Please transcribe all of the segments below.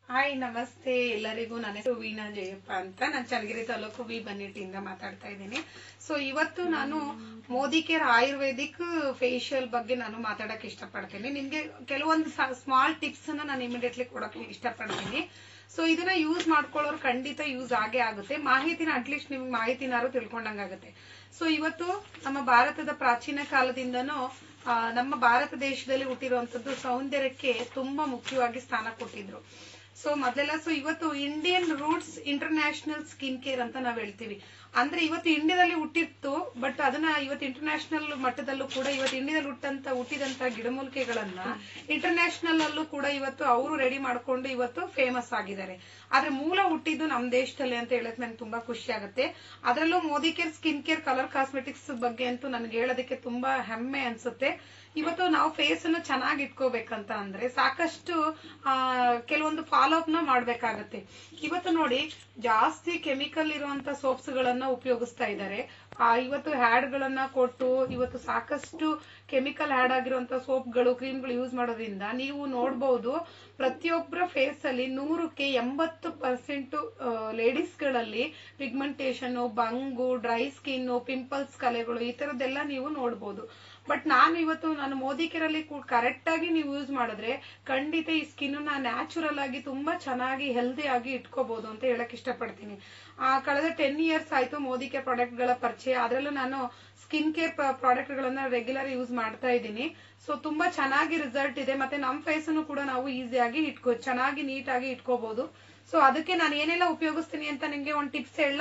Hi ನಮಸ್ತೆ ಎಲ್ಲರಿಗೂ ನನ್ನ ಹೆಸರು ವೀಣಾ ಜಯಪ್ಪ ಅಂತ ನಾನು ಚನ್ನಗಿರಿ ತಾಲೂಕು ವಿ ಬನ್ನಿಟ್ಟಿಯಿಂದ ಮಾತಾಡ್ತಾ ಇದ್ದೀನಿ ಸೊ ಇವತ್ತು ನಾನು ಮೋದಿ ಕೇರ್ ಆಯುರ್ವೇದಿಕ್ ಫೇಶಿಯಲ್ ಬಗ್ಗೆ ನಾನು ಮಾತಾಡಕ್ ಇಷ್ಟಪಡ್ತೀನಿ ನಿಮ್ಗೆ ಕೆಲವೊಂದು ಸ್ಮಾಲ್ ಟಿಪ್ಸ್ ಅನ್ನ ನಾನು ಇಮಿಡಿಯೇಟ್ಲಿ ಕೊಡಕ್ಕೆ ಇಷ್ಟಪಡ್ತೀನಿ ಸೊ ಇದನ್ನ ಯೂಸ್ ಮಾಡ್ಕೊಳ್ಳೋರು ಖಂಡಿತ ಯೂಸ್ ಆಗೇ ಆಗುತ್ತೆ ಮಾಹಿತಿನ ಅಟ್ಲೀಸ್ಟ್ ನಿಮ್ಗೆ ಮಾಹಿತಿನಾರು ತಿಳ್ಕೊಂಡಂಗಾಗುತ್ತೆ ಸೊ ಇವತ್ತು ನಮ್ಮ ಭಾರತದ ಪ್ರಾಚೀನ ಕಾಲದಿಂದನೂ ಆ, ನಮ್ಮ ಭಾರತ ದೇಶದಲ್ಲಿ ಹುಟ್ಟಿರುವಂತದ್ದು ಸೌಂದರ್ಯಕ್ಕೆ ತುಂಬಾ ಮುಖ್ಯವಾಗಿ ಸ್ಥಾನ ಕೊಟ್ಟಿದ್ರು ಸೊ ಮೊದಲೆಲ್ಲ ಸೊ ಇವತ್ತು Indian roots international skin care ಅಂತ ನಾವ್ ಹೇಳ್ತೀವಿ ಅಂದ್ರೆ ಇವತ್ತು ಇಂಡಿಯಾದಲ್ಲಿ ಹುಟ್ಟಿತ್ತು ಬಟ್ ಅದನ್ನ ಇವತ್ತು ಇಂಟರ್ನ್ಯಾಷನಲ್ ಮಟ್ಟದಲ್ಲೂ ಕೂಡ ಇವತ್ತು ಇಂಡಿಯಾದಲ್ಲಿ ಹುಟ್ಟಂತ ಹುಟ್ಟಿದಂತ ಗಿಡಮೂಲಿಕೆಗಳನ್ನ ಇಂಟರ್ನ್ಯಾಷನಲ್ ಅಲ್ಲೂ ಕೂಡ ಇವತ್ತು ಅವರು ರೆಡಿ ಮಾಡ್ಕೊಂಡು ಇವತ್ತು ಫೇಮಸ್ ಆಗಿದ್ದಾರೆ ಆದ್ರೆ ಮೂಲ ಹುಟ್ಟಿದ್ದು ನಮ್ ದೇಶದಲ್ಲಿ ಅಂತ ಹೇಳಕ್ ನಂಗೆ ತುಂಬಾ ಖುಷಿ ಆಗುತ್ತೆ ಅದರಲ್ಲೂ Modicare skin care colour cosmetics ಬಗ್ಗೆ ಅಂತೂ ನನ್ಗೆ ಹೇಳೋದಕ್ಕೆ ತುಂಬಾ ಹೆಮ್ಮೆ ಅನ್ಸುತ್ತೆ ಇವತ್ತು ನಾವು ಫೇಸ್ ಅನ್ನು ಚೆನ್ನಾಗಿ ಇಟ್ಕೋಬೇಕಂತ ಅಂದ್ರೆ ಸಾಕಷ್ಟು ಆ, ಕೆಲವೊಂದು ಫಾಲೋ ಅಪ್ ನ ಮಾಡ್ಬೇಕಾಗತ್ತೆ ಇವತ್ತು ನೋಡಿ ಜಾಸ್ತಿ ಕೆಮಿಕಲ್ ಇರುವಂತ ಸೋಪ್ಸ್ ಗಳನ್ನ ಉಪಯೋಗಿಸ್ತಾ ಇದ್ದಾರೆ ಆ ಇವತ್ತು ಹ್ಯಾಡ್ ಗಳನ್ನ ಕೊಟ್ಟು ಇವತ್ತು ಸಾಕಷ್ಟು ಕೆಮಿಕಲ್ ಹ್ಯಾಡ್ ಆಗಿರುವಂತ ಸೋಪ್ಗಳು ಕ್ರೀಮ್ಗಳು ಯೂಸ್ ಮಾಡೋದ್ರಿಂದ ನೀವು ನೋಡಬಹುದು ಪ್ರತಿಯೊಬ್ಬರ ಫೇಸ್ ಅಲ್ಲಿ ನೂರಕ್ಕೆ ಎಂಬತ್ತು ಪರ್ಸೆಂಟ್ ಲೇಡೀಸ್ ಗಳಲ್ಲಿ ಪಿಗ್ಮೆಂಟೇಷನ್ ಬಂಗು ಡ್ರೈ ಸ್ಕಿನ್ ಪಿಂಪಲ್ಸ್ ಕಲೆಗಳು ಈ ತರದ್ದೆಲ್ಲ ನೀವು ನೋಡಬಹುದು ಬಟ್ ನಾನು ಇವತ್ತು ನಾನು ಮೋದಿ ಕೇರಲ್ಲಿ ಕರೆಕ್ಟ್ ಆಗಿ ನೀವು ಯೂಸ್ ಮಾಡಿದ್ರೆ ಖಂಡಿತ ಈ ಸ್ಕಿನ್ ನ ನ್ಯಾಚುರಲ್ ಆಗಿ ತುಂಬಾ ಚೆನ್ನಾಗಿ ಹೆಲ್ದಿ ಆಗಿ ಇಟ್ಕೋಬಹುದು ಅಂತ ಹೇಳಕ್ ಇಷ್ಟಪಡ್ತೀನಿ ಆ ಕಳೆದ ಟೆನ್ ಇಯರ್ಸ್ ಆಯ್ತು ಮೋದಿ ಕೇರ್ ಪ್ರಾಡಕ್ಟ್ ಗಳ ಪರಿಚಯ ಅದರಲ್ಲೂ ನಾನು ಸ್ಕಿನ್ ಕೇರ್ ಪ್ರಾಡಕ್ಟ್ ಗಳನ್ನ ರೆಗ್ಯುಲರ್ ಯೂಸ್ ಮಾಡ್ತಾ ಇದ್ದೀನಿ ಸೊ ತುಂಬಾ ಚೆನ್ನಾಗಿ ರಿಸಲ್ಟ್ ಇದೆ ಮತ್ತೆ ನಮ್ ಫೇಸ್ ಅನ್ನು ಕೂಡ ನಾವು ಈಸಿಯಾಗಿ ಇಟ್ಕೋ ಚೆನ್ನಾಗಿ ನೀಟಾಗಿ ಇಟ್ಕೋಬಹುದು ಸೊ ಅದಕ್ಕೆ ನಾನು ಏನೆಲ್ಲ ಉಪಯೋಗಿಸ್ತೀನಿ ಅಂತ ನಿಮ್ಗೆ ಒಂದು ಟಿಪ್ಸ್ ಹೇಳ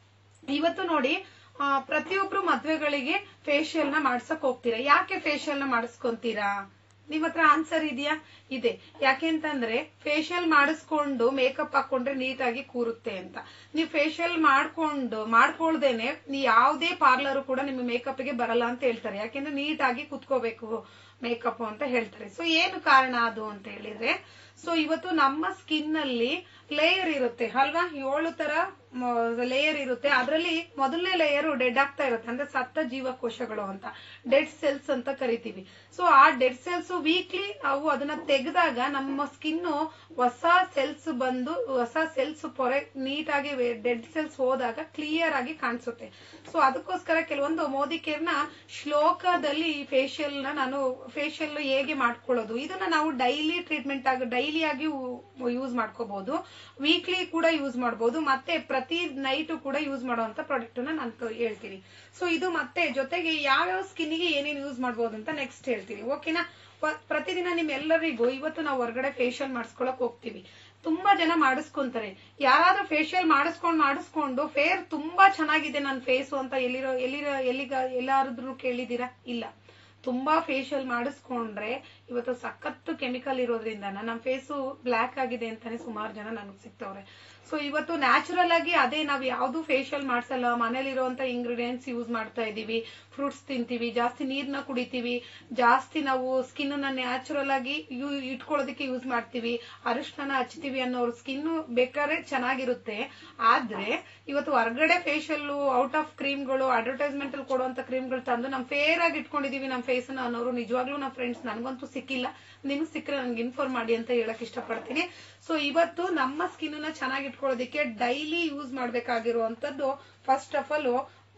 ಇವತ್ತು ನೋಡಿ ಆ, ಪ್ರತಿಯೊಬ್ರು ಮದ್ವೆಗಳಿಗೆ ಫೇಶಿಯಲ್ ನ ಮಾಡ್ಸಕ್ ಹೋಗ್ತೀರಾ ಯಾಕೆ ಫೇಶಿಯಲ್ ನ ಮಾಡಿಸ್ಕೊಂತೀರಾ ನಿಮ್ ಹತ್ರ ಆನ್ಸರ್ ಇದೆಯಾ ಇದೆ ಯಾಕೆಂತಂದ್ರೆ ಫೇಶಿಯಲ್ ಮಾಡಿಸ್ಕೊಂಡು ಮೇಕಪ್ ಹಾಕೊಂಡ್ರೆ ನೀಟಾಗಿ ಕೂರುತ್ತೆ ಅಂತ ನೀವು ಫೇಶಿಯಲ್ ಮಾಡ್ಕೊಂಡು ಮಾಡ್ಕೊಳ್ದೇನೆ ನೀ ಯಾವ್ದೇ ಪಾರ್ಲರ್ ಕೂಡ ನಿಮ್ಮ ಮೇಕಪ್ ಗೆ ಬರಲ್ಲ ಅಂತ ಹೇಳ್ತಾರೆ ಯಾಕೆಂದ್ರೆ ನೀಟಾಗಿ ಕುತ್ಕೋಬೇಕು ಮೇಕಪ್ ಅಂತ ಹೇಳ್ತಾರೆ ಸೊ ಏನು ಕಾರಣ ಅದು ಅಂತ ಹೇಳಿದ್ರೆ ಸೊ ಇವತ್ತು ನಮ್ಮ ಸ್ಕಿನ್ ಅಲ್ಲಿ ಲೇಯರ್ ಇರುತ್ತೆ ಅಲ್ವಾ ಏಳು ತರ ಲೇಯರ್ ಇರುತ್ತೆ ಅದರಲ್ಲಿ ಮೊದಲನೇ ಲೇಯರ್ ಡೆಡ್ ಆಗ್ತಾ ಇರುತ್ತೆ ಅಂದ್ರೆ ಸತ್ತ ಜೀವಕೋಶಗಳು ಅಂತ ಡೆಡ್ ಸೆಲ್ಸ್ ಅಂತ ಕರಿತೀವಿ ಸೊ ಆ ಡೆಡ್ ಸೆಲ್ಸ್ ವೀಕ್ಲಿ ಅವು ಅದನ್ನ ತೆಗೆದಾಗ ನಮ್ಮ ಸ್ಕಿನ್ ಹೊಸ ಸೆಲ್ಸ್ ಬಂದು ಹೊಸ ಸೆಲ್ಸ್ ಪೊರೆ ನೀಟಾಗಿ ಡೆಡ್ ಸೆಲ್ಸ್ ಹೋದಾಗ ಕ್ಲಿಯರ್ ಆಗಿ ಕಾಣಿಸುತ್ತೆ ಸೊ ಅದಕ್ಕೋಸ್ಕರ ಕೆಲವೊಂದು ಮೋದಿ ಕೇರ್ನ ಶ್ಲೋಕದಲ್ಲಿ ಫೇಶಿಯಲ್ ನ ನಾನು ಫೇಶಿಯಲ್ ಹೇಗೆ ಮಾಡ್ಕೊಳ್ಳೋದು ಇದನ್ನ ನಾವು ಡೈಲಿ ಟ್ರೀಟ್ಮೆಂಟ್ ಆಗಿ ಡೈಲಿ ಆಗಿ ಯೂಸ್ ಮಾಡ್ಕೋಬಹುದು ವೀಕ್ಲಿ ಕೂಡ ಯೂಸ್ ಮಾಡಬಹುದು ಮತ್ತೆ ಪ್ರತಿ ನೈಟ್ ಕೂಡ ಯೂಸ್ ಮಾಡುವಂತ ಪ್ರಾಡಕ್ಟ್ ನ ನಾನು ತೊ- ಹೇಳ್ತೀನಿ ಸೊ ಇದು ಮತ್ತೆ ಜೊತೆಗೆ ಯಾವ್ಯಾವ ಸ್ಕಿನ್ ಗೆ ಏನೇನು ಯೂಸ್ ಮಾಡಬಹುದು ಅಂತ ನೆಕ್ಸ್ಟ್ ಹೇಳ್ತೀನಿ ಓಕೆನಾ ಪ- ಪ್ರತಿದಿನ ನಿಮ್ಮೆಲ್ಲರಿಗೂ ಇವತ್ತು ನಾವು ಹೊರಗಡೆ ಫೇಶಿಯಲ್ ಮಾಡಿಸ್ಕೊಳಕ್ ಹೋಗ್ತೀವಿ ತುಂಬಾ ಜನ ಮಾಡಿಸ್ಕೊಂತಾರೆ ಯಾರಾದ್ರೂ ಫೇಶಿಯಲ್ ಮಾಡಿಸ್ಕೊಂಡ್ ಮಾಡಿಸ್ಕೊಂಡು ಫೇರ್ ತುಂಬಾ ಚೆನ್ನಾಗಿದೆ ನನ್ನ ಫೇಸು ಅಂತ ಎಲ್ಲಿರೋ ಎಲ್ಲಿರೋ ಎಲ್ಲಿಗ ಎಲ್ಲಾದ್ರೂ ಕೇಳಿದೀರಾ ಇಲ್ಲ ತುಂಬಾ ಫೇಶಿಯಲ್ ಮಾಡಿಸ್ಕೊಂಡ್ರೆ ಇವತ್ತು ಸಖತ್ತು ಕೆಮಿಕಲ್ ಇರೋದ್ರಿಂದ ನಮ್ಮ ಫೇಸು ಬ್ಲ್ಯಾಕ್ ಆಗಿದೆ ಅಂತಾನೆ ಸುಮಾರು ಜನ ನನಗೆ ಸಿಗ್ತವ್ರೆ ಸೊ ಇವತ್ತು ನ್ಯಾಚುರಲ್ ಆಗಿ ಅದೇ ನಾವು ಯಾವ್ದು ಫೇಶಿಯಲ್ ಮಾಡ್ಸಲ್ಲ ಮನೇಲಿರುವಂತ ಇಂಗ್ರೀಡಿಯೆಂಟ್ಸ್ ಯೂಸ್ ಮಾಡ್ತಾ ಇದೀವಿ ಫ್ರೂಟ್ಸ್ ತಿಂತೀವಿ ಜಾಸ್ತಿ ನೀರ್ನ ಕುಡಿತೀವಿ ಜಾಸ್ತಿ ನಾವು ಸ್ಕಿನ್ ನ ನ್ಯಾಚುರಲ್ ಆಗಿ ಯು- ಇಟ್ಕೊಳ್ಳೋದಕ್ಕೆ ಯೂಸ್ ಮಾಡ್ತೀವಿ ಅರಿಶಿನ ಹಚ್ತೀವಿ ಅನ್ನೋರು ಸ್ಕಿನ್ ಬೇಕಾದ್ರೆ ಚೆನ್ನಾಗಿರುತ್ತೆ ಆದ್ರೆ ಇವತ್ತು ಹೊರಗಡೆ ಫೇಶಿಯಲ್ ಔಟ್ ಆಫ್ ಕ್ರೀಮ್ಗಳು ಅಡ್ವರ್ಟೈಸ್ಮೆಂಟ್ ಅಲ್ಲಿ ಕೊಡುವಂತ ಕ್ರೀಮ್ಗಳು ತಂದು ನಮ್ ಫೇರ್ ಆಗಿ ಇಟ್ಕೊಂಡಿದೀವಿ ನಮ್ ಫೇಸ್ ನ ಅನ್ನೋರು ನಿಜವಾಗ್ಲೂ ನಮ್ಮ ಫ್ರೆಂಡ್ಸ್ ನನ್ಗಂತೂ ಸಿಕ್ಕಿಲ್ಲ ನಿಮ್ಗೆ ಸಿಕ್ಕರೆ ನನ್ಗೆ ಇನ್ಫಾರ್ಮ್ ಮಾಡಿ ಅಂತ ಹೇಳಕ್ ಇಷ್ಟಪಡ್ತೀನಿ ಸೊ ಇವತ್ತು ನಮ್ಮ ಸ್ಕಿನ್ ನ ಚೆನ್ನಾಗಿ ಇಟ್ಕೊಳ್ಳೋದಕ್ಕೆ ಡೈಲಿ ಯೂಸ್ ಮಾಡ್ಬೇಕಾಗಿರುವಂತದ್ದು first of all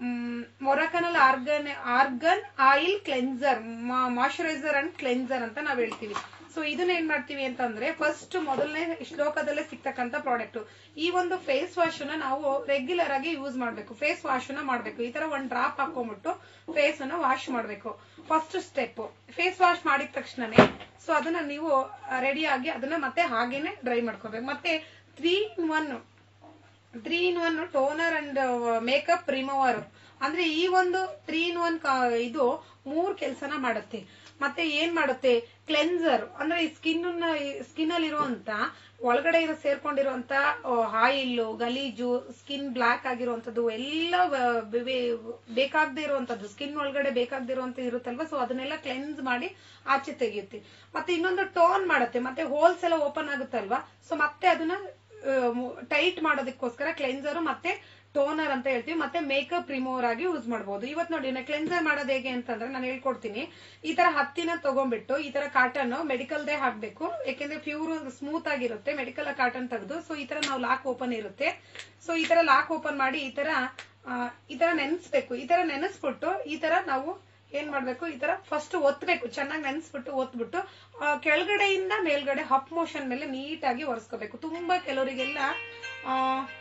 Moroccan argan argan oil cleanser moisturiser and cleanser ಅಂತ ನಾವ್ ಹೇಳ್ತೀವಿ ಸೊ ಇದನ್ನ ಏನ್ ಮಾಡ್ತೀವಿ ಅಂತಂದ್ರೆ ಫಸ್ಟ್ ಮೊದಲನೇ ಶ್ಲೋಕದಲ್ಲೇ ಸಿಗ್ತಕ್ಕಂತ ಪ್ರಾಡಕ್ಟ್ ಈ ಒಂದು ಫೇಸ್ ವಾಶ್ ನ ನಾವು ರೆಗ್ಯುಲರ್ ಆಗಿ ಯೂಸ್ ಮಾಡ್ಬೇಕು ಫೇಸ್ ವಾಶ್ ನ ಮಾಡ್ಬೇಕು ಈ ತರ ಒಂದ್ ಡ್ರಾಪ್ ಹಾಕೊಂಡ್ಬಿಟ್ಟು ಫೇಸ್ ಅನ್ನ ವಾಶ್ ಮಾಡ್ಬೇಕು ಫಸ್ಟ್ ಸ್ಟೆಪ್ ಫೇಸ್ ವಾಶ್ ಮಾಡಿದ ತಕ್ಷಣನೇ ಸೊ ಅದನ್ನ ನೀವು ರೆಡಿ ಆಗಿ ಅದನ್ನ ಮತ್ತೆ ಹಾಗೇನೆ ಡ್ರೈ ಮಾಡ್ಕೋಬೇಕು ಮತ್ತೆ three in one three in one toner and makeup remover ಅಂದ್ರೆ ಈ ಒಂದು ತ್ರೀ ಇನ್ ಒನ್ ಇದು ಮೂರ್ ಕೆಲ್ಸನ ಮಾಡುತ್ತೆ ಮತ್ತೆ ಏನ್ ಮಾಡುತ್ತೆ ಕ್ಲೆನ್ಸರ್ ಅಂದ್ರೆ ಈ ಸ್ಕಿನ್ ಸ್ಕಿನ್ ಅಲ್ಲಿ ಇರುವಂತ ಒಳಗಡೆ ಇರೋ ಸೇರ್ಕೊಂಡಿರುವಂತ ಆಯಿಲ್ ಗಲೀಜು ಸ್ಕಿನ್ ಬ್ಲಾಕ್ ಆಗಿರುವಂತದ್ದು ಎಲ್ಲ ವ- ಬೆ- ಬೇಕಾಗದೇ ಇರುವಂತದ್ದು ಸ್ಕಿನ್ ಒಳಗಡೆ ಬೇಕಾಗದೇ ಇರುವಂತ ಇರುತ್ತಲ್ವಾ ಸೊ ಅದನ್ನೆಲ್ಲ ಕ್ಲೆನ್ಸ್ ಮಾಡಿ ಆಚೆ ತೆಗೆಯುತ್ತೆ ಮತ್ತೆ ಇನ್ನೊಂದು ಟೋನ್ ಮಾಡುತ್ತೆ ಮತ್ತೆ ಹೋಲ್ಸ್ ಎಲ್ಲ ಓಪನ್ ಆಗುತ್ತಲ್ವಾ ಸೊ ಮತ್ತೆ ಅದನ್ನ ಟೈಟ್ ಮಾಡೋದಕ್ಕೋಸ್ಕರ ಕ್ಲೆನ್ಸರ್ ಮತ್ತೆ ಟೋನರ್ ಅಂತ ಹೇಳ್ತೀವಿ ಮತ್ತೆ ಮೇಕಪ್ ರಿಮೂವರ್ ಆಗಿ ಯೂಸ್ ಮಾಡಬಹುದು ಇವತ್ತು ನೋಡಿ ಕ್ಲೆನ್ಸರ್ ಮಾಡೋದು ಹೇಗೆ ಅಂತಂದ್ರೆ ನಾನು ಹೇಳ್ಕೊಡ್ತೀನಿ ಈ ತರ ಹತ್ತಿನ ತಗೊಂಡ್ಬಿಟ್ಟು ಈ ತರ ಕಾಟನ್ ಮೆಡಿಕಲ್ ದೇ ಹಾಕ್ಬೇಕು ಯಾಕೆಂದ್ರೆ ಪ್ಯೂರ್ ಸ್ಮೂತ್ ಆಗಿರುತ್ತೆ ಮೆಡಿಕಲ್ ಕಾಟನ್ ತೆಗೆದು ಸೊ ಈ ತರ ನಾವು ಲಾಕ್ ಓಪನ್ ಇರುತ್ತೆ ಸೊ ಈ ತರ ಲಾಕ್ ಓಪನ್ ಮಾಡಿ ಈ ತರ ಆ, ಈ ತರ ನೆನೆಸ್ಬೇಕು ಈ ತರ ನೆನೆಸ್ಬಿಟ್ಟು ಈ ತರ ನಾವು ಏನ್ ಮಾಡ್ಬೇಕು ಈ ತರ ಫಸ್ಟ್ ಒತ್ತಬೇಕು ಚೆನ್ನಾಗಿ ನೆನೆಸ್ಬಿಟ್ಟು ಒತ್ಬಿಟ್ಟು ಆ, ಕೆಳಗಡೆಯಿಂದ ಮೇಲ್ಗಡೆ ಹಪ್ ಮೋಷನ್ ಮೇಲೆ ನೀಟಾಗಿ ಒರೆಸ್ಕೋಬೇಕು ತುಂಬಾ ಕೆಲವರಿಗೆಲ್ಲ ಆ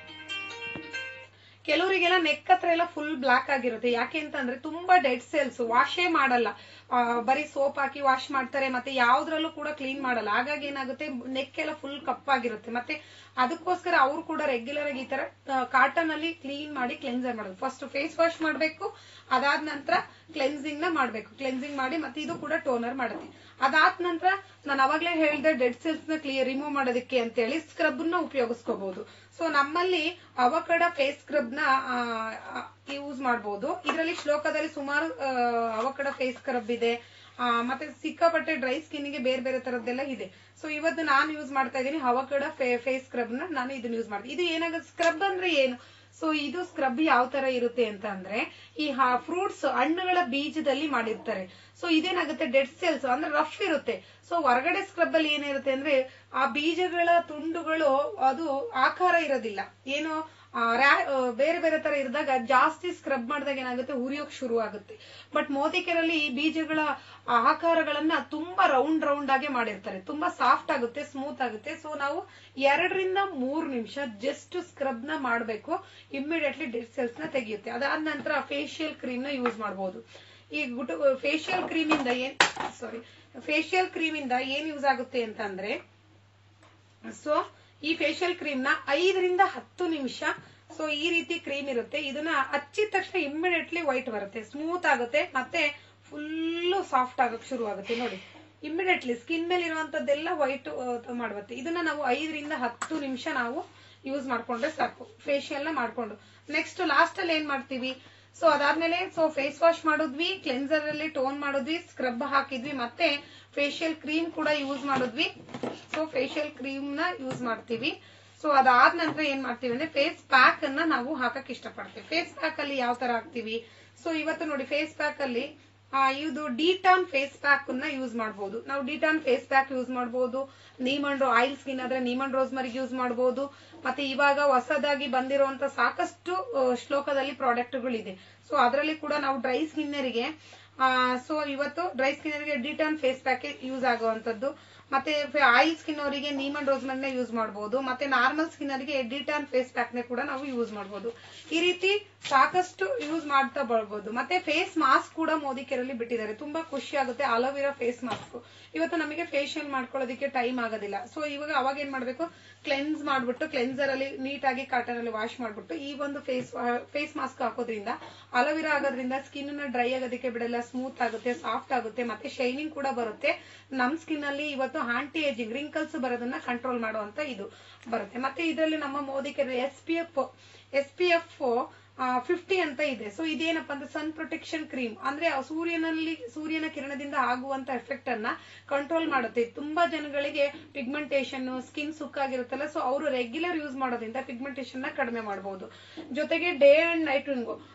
ಕೆಲವರಿಗೆಲ್ಲ ನೆಕ್ ಹತ್ರ ಎಲ್ಲ ಫುಲ್ ಬ್ಲಾಕ್ ಆಗಿರುತ್ತೆ ಯಾಕೆ ಅಂತಂದ್ರೆ ತುಂಬಾ ಡೆಡ್ ಸೆಲ್ಸ್ ವಾಶೇ ಮಾಡಲ್ಲ ಆ, ಬರೀ ಸೋಪ್ ಹಾಕಿ ವಾಶ್ ಮಾಡ್ತಾರೆ ಮತ್ತೆ ಯಾವ್ದ್ರಲ್ಲೂ ಕೂಡ ಕ್ಲೀನ್ ಮಾಡಲ್ಲ ಹಾಗಾಗಿ ಏನಾಗುತ್ತೆ ನೆಕ್ ಎಲ್ಲ ಫುಲ್ ಕಪ್ಪಾಗಿರುತ್ತೆ ಮತ್ತೆ ಅದಕ್ಕೋಸ್ಕರ ಅವ್ರು ಕೂಡ ರೆಗ್ಯುಲರ್ ಆಗಿ ಈ ತರ ಕಾಟನ್ ಅಲ್ಲಿ ಕ್ಲೀನ್ ಮಾಡಿ ಕ್ಲೆನ್ಸರ್ ಮಾಡೋದು ಫಸ್ಟ್ ಫೇಸ್ ವಾಶ್ ಮಾಡ್ಬೇಕು ಅದಾದ ನಂತರ ಕ್ಲೆನ್ಸಿಂಗ್ ನ ಮಾಡ್ಬೇಕು ಕ್ಲೆನ್ಸಿಂಗ್ ಮಾಡಿ ಮತ್ತೆ ಇದು ಕೂಡ ಟೋನರ್ ಮಾಡುತ್ತೆ ಅದಾದ ನಂತರ ನಾನು ಅವಾಗ್ಲೇ ಹೇಳ್ದೆ ಡೆಡ್ ಸೆಲ್ಸ್ ನ ಕ್ಲಿಯರ್ ರಿಮೂವ್ ಮಾಡೋದಕ್ಕೆ ಅಂತ ಹೇಳಿ ಸ್ಕ್ರಬ್ ನ ಉಪಯೋಗಿಸ್ಕೋಬಹುದು ಸೊ ನಮ್ಮಲ್ಲಿ ಅವಕಡ ಫೇಸ್ ಸ್ಕ್ರಬ್ ನ ಯೂಸ್ ಮಾಡಬಹುದು ಇದರಲ್ಲಿ ಶ್ಲೋಕದಲ್ಲಿ ಸುಮಾರು ಅವಕಡ ಫೇಸ್ ಸ್ಕ್ರಬ್ ಇದೆ ಆ, ಮತ್ತೆ ಸಿಕ್ಕಾಪಟ್ಟೆ ಡ್ರೈ ಸ್ಕಿನ್ ಗೆ ಬೇರೆ ಬೇರೆ ತರದ್ದೆಲ್ಲ ಇದೆ ಸೊ ಇವತ್ತು ನಾನು ಯೂಸ್ ಮಾಡ್ತಾ ಇದ್ದೀನಿ ಅವಕಡ ಫೇಸ್ ಸ್ಕ್ರಬ್ ನ ನಾನು ಇದನ್ನ ಯೂಸ್ ಮಾಡ್ತೀನಿ ಇದು ಏನಾಗುತ್ತೆ ಸ್ಕ್ರಬ್ ಅಂದ್ರೆ ಏನು ಸೊ ಇದು ಸ್ಕ್ರಬ್ ಯಾವ ತರ ಇರುತ್ತೆ ಅಂತ ಅಂದ್ರೆ ಈ ಫ್ರೂಟ್ಸ್ ಹಣ್ಣುಗಳ ಬೀಜದಲ್ಲಿ ಮಾಡಿರ್ತಾರೆ ಸೊ ಇದೇನಾಗುತ್ತೆ ಡೆಡ್ ಸೆಲ್ಸ್ ಅಂದ್ರೆ ರಫ್ ಇರುತ್ತೆ ಸೊ ಹೊರಗಡೆ ಸ್ಕ್ರಬ್ ಅಲ್ಲಿ ಏನಿರುತ್ತೆ ಅಂದ್ರೆ ಆ ಬೀಜಗಳ ತುಂಡುಗಳು ಅದು ಆಕಾರ ಇರೋದಿಲ್ಲ ಏನು ಆ, ರ್ಯಾ- ಆ, ಬೇರೆ ಬೇರೆ ತರ ಇರಿದಾಗ ಜಾಸ್ತಿ ಸ್ಕ್ರಬ್ ಮಾಡಿದಾಗ ಏನಾಗುತ್ತೆ ಉರಿಯೋಕ್ ಶುರು ಆಗುತ್ತೆ ಬಟ್ ಮೋದಿಕೆರಲ್ಲಿ ಈ ಬೀಜಗಳ ಆಕಾರಗಳನ್ನ ತುಂಬಾ ರೌಂಡ್ ರೌಂಡ್ ಆಗಿ ಮಾಡಿರ್ತಾರೆ ತುಂಬಾ ಸಾಫ್ಟ್ ಆಗುತ್ತೆ ಸ್ಮೂತ್ ಆಗುತ್ತೆ ಸೊ ನಾವು ಎರಡರಿಂದ ಮೂರು ನಿಮಿಷ ಜಸ್ಟ್ ಸ್ಕ್ರಬ್ ನ ಮಾಡಬೇಕು ಇಮ್ಮಿಡಿಯೇಟ್ಲಿ ಡೆಡ್ ಸೆಲ್ಸ್ ನ ತೆಗೆಯುತ್ತೆ ಅದಾದ ನಂತರ ಫೇಶಿಯಲ್ ಕ್ರೀಮ್ ನ ಯೂಸ್ ಮಾಡಬಹುದು ಈ ಗುಟು ಫೇಶಿಯಲ್ ಕ್ರೀಮ್ ಇಂದ ಏನ್ ಸಾರಿ ಫೇಶಿಯಲ್ ಕ್ರೀಮ್ ಇಂದ ಏನ್ ಯೂಸ್ ಆಗುತ್ತೆ ಅಂತಂದ್ರೆ ಸೊ ಈ ಫೇಶಿಯಲ್ ಕ್ರೀಮ್ ನ ಐದರಿಂದ ಹತ್ತು ನಿಮಿಷ ಸೊ ಈ ರೀತಿ ಕ್ರೀಮ್ ಇರುತ್ತೆ ಇದನ್ನ ಹಚ್ಚಿದ ತಕ್ಷಣ ಇಮ್ಮಿಡಿಯೇಟ್ಲಿ ವೈಟ್ ಬರುತ್ತೆ ಸ್ಮೂತ್ ಆಗುತ್ತೆ ಮತ್ತೆ ಫುಲ್ಲು ಸಾಫ್ಟ್ ಆಗಕ್ ಶುರು ಆಗುತ್ತೆ ನೋಡಿ ಇಮ್ಮಿಡಿಯೇಟ್ಲಿ ಸ್ಕಿನ್ ಮೇಲೆ ಇರುವಂತದ್ದೆಲ್ಲ ವೈಟ್ ಮಾಡುತ್ತೆ ಇದನ್ನ ನಾವು ಐದರಿಂದ ಹತ್ತು ನಿಮಿಷ ನಾವು ಯೂಸ್ ಮಾಡ್ಕೊಂಡ್ರೆ ಸಾಕು ಫೇಶಿಯಲ್ ನ ಮಾಡ್ಕೊಂಡು ನೆಕ್ಸ್ಟ್ ಲಾಸ್ಟ್ ಅಲ್ಲಿ ಏನ್ ಮಾಡ್ತೀವಿ ಸೊ ಅದಾದ್ಮೇಲೆ ಸೊ ಫೇಸ್ ವಾಶ್ ಮಾಡಿದ್ವಿ ಕ್ಲೆನ್ಸರ್ ಅಲ್ಲಿ ಟೋನ್ ಮಾಡಿದ್ವಿ ಸ್ಕ್ರಬ್ ಹಾಕಿದ್ವಿ ಮತ್ತೆ ಫೇಶಿಯಲ್ ಕ್ರೀಮ್ ಕೂಡ ಯೂಸ್ ಮಾಡಿದ್ವಿ ಸೊ ಫೇಶಿಯಲ್ ಕ್ರೀಮ್ ನ ಯೂಸ್ ಮಾಡ್ತೀವಿ ಸೊ ಅದಾದ ನಂತರ ಏನ್ ಮಾಡ್ತೀವಿ ಅಂದ್ರೆ ಫೇಸ್ ಪ್ಯಾಕ್ ಅನ್ನ ನಾವು ಹಾಕಕ್ ಇಷ್ಟಪಡ್ತೀವಿ ಫೇಸ್ ಪ್ಯಾಕ್ ಅಲ್ಲಿ ಯಾವ ತರ ಹಾಕ್ತಿವಿ ಸೊ ಇವತ್ತು ನೋಡಿ ಫೇಸ್ ಪ್ಯಾಕ್ ಅಲ್ಲಿ ಆ, ಇದು ಡಿಟಾನ್ ಫೇಸ್ ಪ್ಯಾಕ್ ಅನ್ನ ಯೂಸ್ ಮಾಡಬಹುದು ನಾವು ಡಿಟಾನ್ ಫೇಸ್ ಪ್ಯಾಕ್ ಯೂಸ್ ಮಾಡಬಹುದು ನೀಮಂಡ್ ಆಯಿಲ್ ಸ್ಕಿನ್ ಆದ್ರೆ ನೀಮಂಡ್ ರೋಸ್ಮರಿಗೆ ಯೂಸ್ ಮಾಡಬಹುದು ಮತ್ತೆ ಇವಾಗ ಹೊಸದಾಗಿ ಬಂದಿರುವಂತ ಸಾಕಷ್ಟು ಆ, ಶ್ಲೋಕದಲ್ಲಿ ಪ್ರಾಡಕ್ಟ್ಗಳಿದೆ ಸೊ ಅದರಲ್ಲಿ ಕೂಡ ನಾವು ಡ್ರೈ ಸ್ಕಿನ್ನರಿಗೆ ಸೊ ಇವತ್ತು ಡ್ರೈ ಸ್ಕಿನ್ನರಿಗೆ ಡಿಟಾನ್ ಫೇಸ್ ಪ್ಯಾಕ್ ಯೂಸ್ ಆಗುವಂತದ್ದು ಮತ್ತೆ ಆಯಿಲ್ ಸ್ಕಿನ್ ಅವರಿಗೆ ನೀಮನ್ ರೋಸ್ಮರ್ನ ಯೂಸ್ ಮಾಡಬಹುದು ಮತ್ತೆ ನಾರ್ಮಲ್ ಸ್ಕಿನ್ ಅವರಿಗೆ ಡಿಟಾನ್ ಫೇಸ್ ಪ್ಯಾಕ್ ನ ಕೂಡ ನಾವು ಯೂಸ್ ಮಾಡಬಹುದು ಈ ರೀತಿ ಸಾಕಷ್ಟು ಯೂಸ್ ಮಾಡ್ತಾ ಬರ್ಬೋದು ಮತ್ತೆ ಫೇಸ್ ಮಾಸ್ಕ್ ಕೂಡ ಮೋದಿ ಕೆರಲ್ಲಿ ಬಿಟ್ಟಿದ್ದಾರೆ ತುಂಬಾ ಖುಷಿ ಆಗುತ್ತೆ ಅಲೋವಿರಾ ಫೇಸ್ ಮಾಸ್ಕ್ ಇವತ್ತು ನಮಗೆ ಫೇಶಿಯಲ್ ಮಾಡ್ಕೊಳ್ಳೋದಕ್ಕೆ ಟೈಮ್ ಆಗೋದಿಲ್ಲ ಸೊ ಇವಾಗ ಅವಾಗ ಏನ್ ಮಾಡ್ಬೇಕು ಕ್ಲೆನ್ಸ್ ಮಾಡ್ಬಿಟ್ಟು ಕ್ಲೆನ್ಸರ್ ಅಲ್ಲಿ ನೀಟಾಗಿ ಕಾಟನ್ ಅಲ್ಲಿ ವಾಶ್ ಮಾಡ್ಬಿಟ್ಟು ಈ ಒಂದು ಫೇಸ್ ಫೇಸ್ ಮಾಸ್ಕ್ ಹಾಕೋದ್ರಿಂದ ಅಲೋವಿರಾ ಆಗೋದ್ರಿಂದ ಸ್ಕಿನ್ ನ ಡ್ರೈ ಆಗೋದಕ್ಕೆ ಬಿಡಲ್ಲ ಸ್ಮೂತ್ ಆಗುತ್ತೆ ಸಾಫ್ಟ್ ಆಗುತ್ತೆ ಮತ್ತೆ ಶೈನಿಂಗ್ ಕೂಡ ಬರುತ್ತೆ ನಮ್ ಸ್ಕಿನ್ ಅಲ್ಲಿ ಇವತ್ತು ಆಂಟಿ ಏಜಿಂಗ್ ರಿಂಕಲ್ಸ್ ಬರೋದನ್ನ ಕಂಟ್ರೋಲ್ ಮಾಡುವಂತ ಇದು ಬರುತ್ತೆ ಮತ್ತೆ ಇದರಲ್ಲಿ ನಮ್ಮ Modi S P F S P F fifty ಅಂತ ಇದೆ ಸೊ ಇದೇನಪ್ಪ ಅಂದ್ರೆ ಸನ್ ಪ್ರೊಟೆಕ್ಷನ್ ಕ್ರೀಮ್ ಅಂದ್ರೆ ಆ ಸೂರ್ಯನಲ್ಲಿ ಸೂರ್ಯನ ಕಿರಣದಿಂದ ಆಗುವಂತ ಎಫೆಕ್ಟ್ ಅನ್ನ ಕಂಟ್ರೋಲ್ ಮಾಡುತ್ತೆ ತುಂಬಾ ಜನಗಳಿಗೆ ಪಿಗ್ಮೆಂಟೇಷನ್ ಸ್ಕಿನ್ ಸುಕ್ಕಾಗಿರುತ್ತಲ್ಲ ಸೊ ಅವರು ರೆಗ್ಯುಲರ್ ಯೂಸ್ ಮಾಡೋದ್ರಿಂದ ಪಿಗ್ಮೆಂಟೇಷನ್ ನ ಕಡಿಮೆ ಮಾಡಬಹುದು ಜೊತೆಗೆ day and night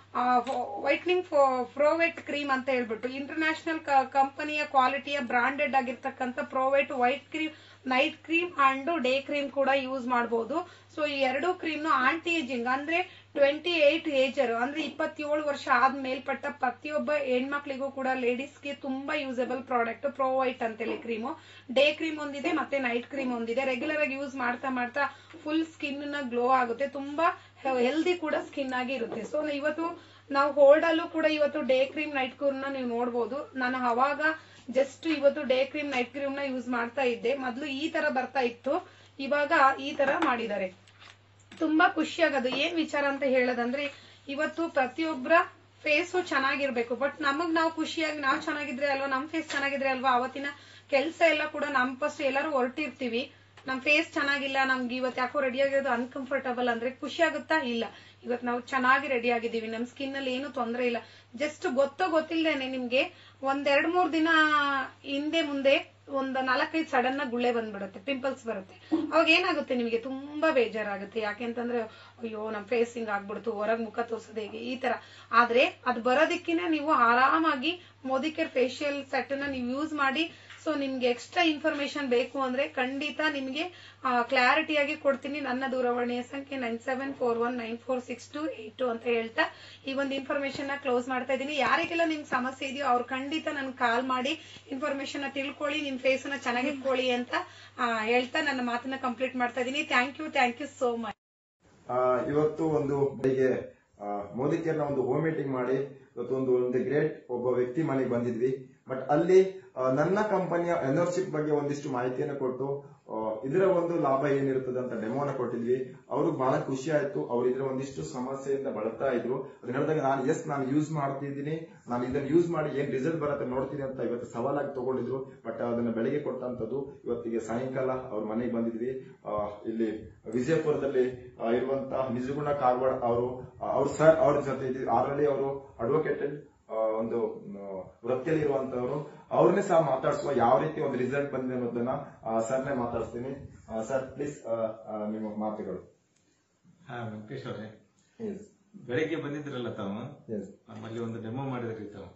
whitening prowhite cream ಅಂತ ಹೇಳ್ಬಿಟ್ಟು ಇಂಟರ್ನ್ಯಾಷನಲ್ ಕಂಪನಿಯ ಕ್ವಾಲಿಟಿಯ ಬ್ರಾಂಡೆಡ್ ಆಗಿರ್ತಕ್ಕಂಥ prowhite white cream night cream and day cream ಕೂಡ ಯೂಸ್ ಮಾಡಬಹುದು ಸೊ ಈ ಎರಡು ಕ್ರೀಮ್ ನು ಆಂಟಿ ಏಜಿಂಗ್ ಅಂದ್ರೆ ಟ್ವೆಂಟಿ ಏಟ್ ಏಜರ್ ಅಂದ್ರೆ ಇಪ್ಪತ್ತೇಳು ವರ್ಷ ಆದ ಮೇಲ್ಪಟ್ಟ ಪ್ರತಿಯೊಬ್ಬ ಹೆಣ್ಮಕ್ಳಿಗೂ ಕೂಡ ಲೇಡೀಸ್ಗೆ ತುಂಬಾ ಯೂಸಬಲ್ ಪ್ರಾಡಕ್ಟ್ ಪ್ರೋವೈಟ್ ಅಂತೇಳಿ ಕ್ರೀಮು ಡೇ ಕ್ರೀಮ್ ಒಂದಿದೆ ಮತ್ತೆ ನೈಟ್ ಕ್ರೀಮ್ ಒಂದಿದೆ ರೆಗ್ಯುಲರ್ ಆಗಿ ಯೂಸ್ ಮಾಡ್ತಾ ಮಾಡ್ತಾ ಫುಲ್ ಸ್ಕಿನ್ ನ ಗ್ಲೋ ಆಗುತ್ತೆ ತುಂಬಾ ಹೆಲ್ದಿ ಕೂಡ ಸ್ಕಿನ್ ಆಗಿ ಇರುತ್ತೆ ಸೊ ಇವತ್ತು ನಾವು ಹೋಲ್ಡ್ ಅಲ್ಲೂ ಕೂಡ ಇವತ್ತು ಡೇ ಕ್ರೀಮ್ ನೈಟ್ ಕ್ರೀಮ್ ನ ನೀವು ನೋಡಬಹುದು ನಾನು ಅವಾಗ ಜಸ್ಟ್ ಇವತ್ತು ಡೇ ಕ್ರೀಮ್ ನೈಟ್ ಕ್ರೀಮ್ ನ ಯೂಸ್ ಮಾಡ್ತಾ ಇದ್ದೆ ಮೊದ್ಲು ಈ ತರ ಬರ್ತಾ ಇತ್ತು ಇವಾಗ ಈ ತರ ಮಾಡಿದ್ದಾರೆ ತುಂಬಾ ಖುಷಿ ಆಗೋದು ಏನ್ ವಿಚಾರ ಅಂತ ಹೇಳೋದಂದ್ರೆ ಇವತ್ತು ಪ್ರತಿಯೊಬ್ಬರ ಫೇಸು ಚೆನ್ನಾಗಿರ್ಬೇಕು ಬಟ್ ನಮಗ್ ನಾವು ಖುಷಿಯಾಗಿ ನಾವು ಚೆನ್ನಾಗಿದ್ರೆ ಅಲ್ವಾ ನಮ್ ಫೇಸ್ ಚೆನ್ನಾಗಿದ್ರೆ ಅಲ್ವಾ ಅವತ್ತಿನ ಕೆಲಸ ಎಲ್ಲ ಕೂಡ ನಮ್ ಫಸ್ಟ್ ಎಲ್ಲರೂ ಹೊರಟಿರ್ತೀವಿ ನಮ್ ಫೇಸ್ ಚೆನ್ನಾಗಿಲ್ಲ ನಮ್ಗೆ ಇವತ್ತು ಯಾಕೋ ರೆಡಿ ಆಗಿರೋದು ಅನ್ಕಂಫರ್ಟಬಲ್ ಅಂದ್ರೆ ಖುಷಿ ಆಗುತ್ತಾ ಇಲ್ಲ ಇವತ್ತು ನಾವು ಚೆನ್ನಾಗಿ ರೆಡಿ ಆಗಿದ್ದೀವಿ ನಮ್ ಸ್ಕಿನ್ ಅಲ್ಲಿ ಏನು ತೊಂದರೆ ಇಲ್ಲ ಜಸ್ಟ್ ಗೊತ್ತೋ ಗೊತ್ತಿಲ್ದೇನೆ ನಿಮ್ಗೆ ಒಂದೆರಡ್ ಮೂರ್ ದಿನ ಹಿಂದೆ ಮುಂದೆ ಒಂದ್ ನಾಲ್ಕೈದು ಸಡನ್ ಆಗಿ ಗುಳ್ಳೆ ಬಂದ್ಬಿಡುತ್ತೆ ಪಿಂಪಲ್ಸ್ ಬರುತ್ತೆ ಅವಾಗ ಏನಾಗುತ್ತೆ ನಿಮಗೆ ತುಂಬಾ ಬೇಜಾರಾಗುತ್ತೆ ಯಾಕೆಂತಂದ್ರೆ ಅಯ್ಯೋ ನಮ್ ಫೇಸ್ ಹಿಂಗ್ ಆಗ್ಬಿಡ್ತು ಹೊರಗ್ ಮುಖ ತೋರ್ಸೋದು ಹೇಗೆ ಈ ತರ ಆದ್ರೆ ಅದು ಬರೋದಕ್ಕಿನ ನೀವು ಆರಾಮಾಗಿ ಮೋದಿಕೇರ್ ಫೇಶಿಯಲ್ ಸೆಟ್ ನ ನೀವು ಯೂಸ್ ಮಾಡಿ ಸೊ ನಿಮ್ಗೆ ಎಕ್ಸ್ಟ್ರಾ ಇನ್ಫಾರ್ಮೇಶನ್ ಬೇಕು ಅಂದ್ರೆ ಖಂಡಿತ ನಿಮ್ಗೆ ಕ್ಲಾರಿಟಿಯಾಗಿ ಕೊಡ್ತೀನಿ ನನ್ನ ದೂರವಾಣಿಯ ಸಂಖ್ಯೆ nine seven four one nine four six two eight two ಅಂತ ಹೇಳ್ತಾ ಈ ಒಂದು ಇನ್ಫಾರ್ಮೇಶನ್ ನ ಕ್ಲೋಸ್ ಮಾಡ್ತಾ ಇದ್ದೀನಿ ಯಾರಿಗೆಲ್ಲ ನಿಮ್ಗೆ ಸಮಸ್ಯೆ ಇದೆಯೋ ಅವ್ರು ಖಂಡಿತ ನನ್ ಕಾಲ್ ಮಾಡಿ ಇನ್ಫಾರ್ಮೇಶನ್ ನ ತಿಳ್ಕೊಳ್ಳಿ ನಿಮ್ ಫೇಸ್ ನ ಚೆನ್ನಾಗಿಟ್ಕೊಳ್ಳಿ ಅಂತ ಆ, ಹೇಳ್ತಾ ನನ್ನ ಮಾತನ್ನ ಕಂಪ್ಲೀಟ್ ಮಾಡ್ತಾ ಇದ್ದೀನಿ thank you thank you so much ಆ, ಇವತ್ತು ಒಂದು ಬೆಳಿಗ್ಗೆ ಮೋದಿ ಕೇರ್ನ ಒಂದು ಹೋಮ್ ಮೀಟಿಂಗ್ ಮಾಡಿ ಇವತ್ತು ಒಂದು ಒಂದು ಗ್ರೇಟ್ ಒಬ್ಬ ವ್ಯಕ್ತಿ ಮನೆಗೆ ಬಂದಿದ್ವಿ ಬಟ್ ಅಲ್ಲಿ ಆ, ನನ್ನ ಕಂಪನಿಯ ಎನರ್ಶಿಪ್ ಬಗ್ಗೆ ಒಂದಿಷ್ಟು ಮಾಹಿತಿಯನ್ನು ಕೊಟ್ಟು ಆ, ಇದರ ಒಂದು ಲಾಭ ಏನಿರುತ್ತದೆ ಅಂತ ಡೆಮೋನ ಕೊಟ್ಟಿದ್ವಿ ಅವ್ರಿಗೆ ಬಹಳ ಖುಷಿ ಆಯ್ತು ಅವ್ರು ಇದ್ರ ಒಂದಿಷ್ಟು ಸಮಸ್ಯೆಯಿಂದ ಬಳಲ್ತಾ ಇದ್ರು ಅದನ್ನ ಹೇಳಿದಾಗ ನಾನು ಎಸ್ ನಾನು ಯೂಸ್ ಮಾಡ್ತಿದ್ದೀನಿ ನಾನು ಇದನ್ನ ಯೂಸ್ ಮಾಡಿ ಏನ್ ರಿಸಲ್ಟ್ ಬರುತ್ತೆ ನೋಡ್ತೀನಿ ಅಂತ ಇವತ್ತು ಸವಾಲಾಗಿ ತಗೊಂಡಿದ್ರು ಬಟ್ ಅದನ್ನ ಬೆಳಗ್ಗೆ ಕೊಟ್ಟಂತದ್ದು ಇವತ್ತಿಗೆ ಸಾಯಂಕಾಲ ಅವ್ರ ಮನೆಗೆ ಬಂದಿದ್ವಿ ಆ, ಇಲ್ಲಿ ವಿಜಯಪುರದಲ್ಲಿ ಆ, ಇರುವಂತಹ ನಿಜಗುಣ ಕಾಗವಾಡ ಅವರು ಅವ್ರ ಸರ್ ಅವ್ರ ಜೊತೆ ಆಲ್ರೆಡಿ ಅವರು ಅಡ್ವೊಕೇಟೆಡ್ ಒಂದು ಆ, ವೃತ್ತಿಯಲ್ಲಿ ಇರುವಂತವರು ಅವ್ರನ್ನೇ ಸಹ ಮಾತಾಡಿಸುವ ಯಾವ ರೀತಿ ಒಂದು ರಿಸಲ್ಟ್ ಬಂದಿದೆ ಅನ್ನೋದನ್ನ ಸರ್ನೇ ಮಾತಾಡಿಸ್ತೀನಿ ಸರ್ ಪ್ಲೀಸ್ ನಿಮ್ಮ ಮಾತುಗಳು ಹಾ ವೆಂಕಟೇಶ್ ಅವರೇ ಎಸ್ ಬೆಳಗ್ಗೆ ಬಂದಿದ್ರಲ್ಲ ತಾವು ಎಸ್ ನಮ್ಮಲ್ಲಿ ಒಂದು ಡೆಮೋ ಮಾಡಿದ್ರಿ ತಾವು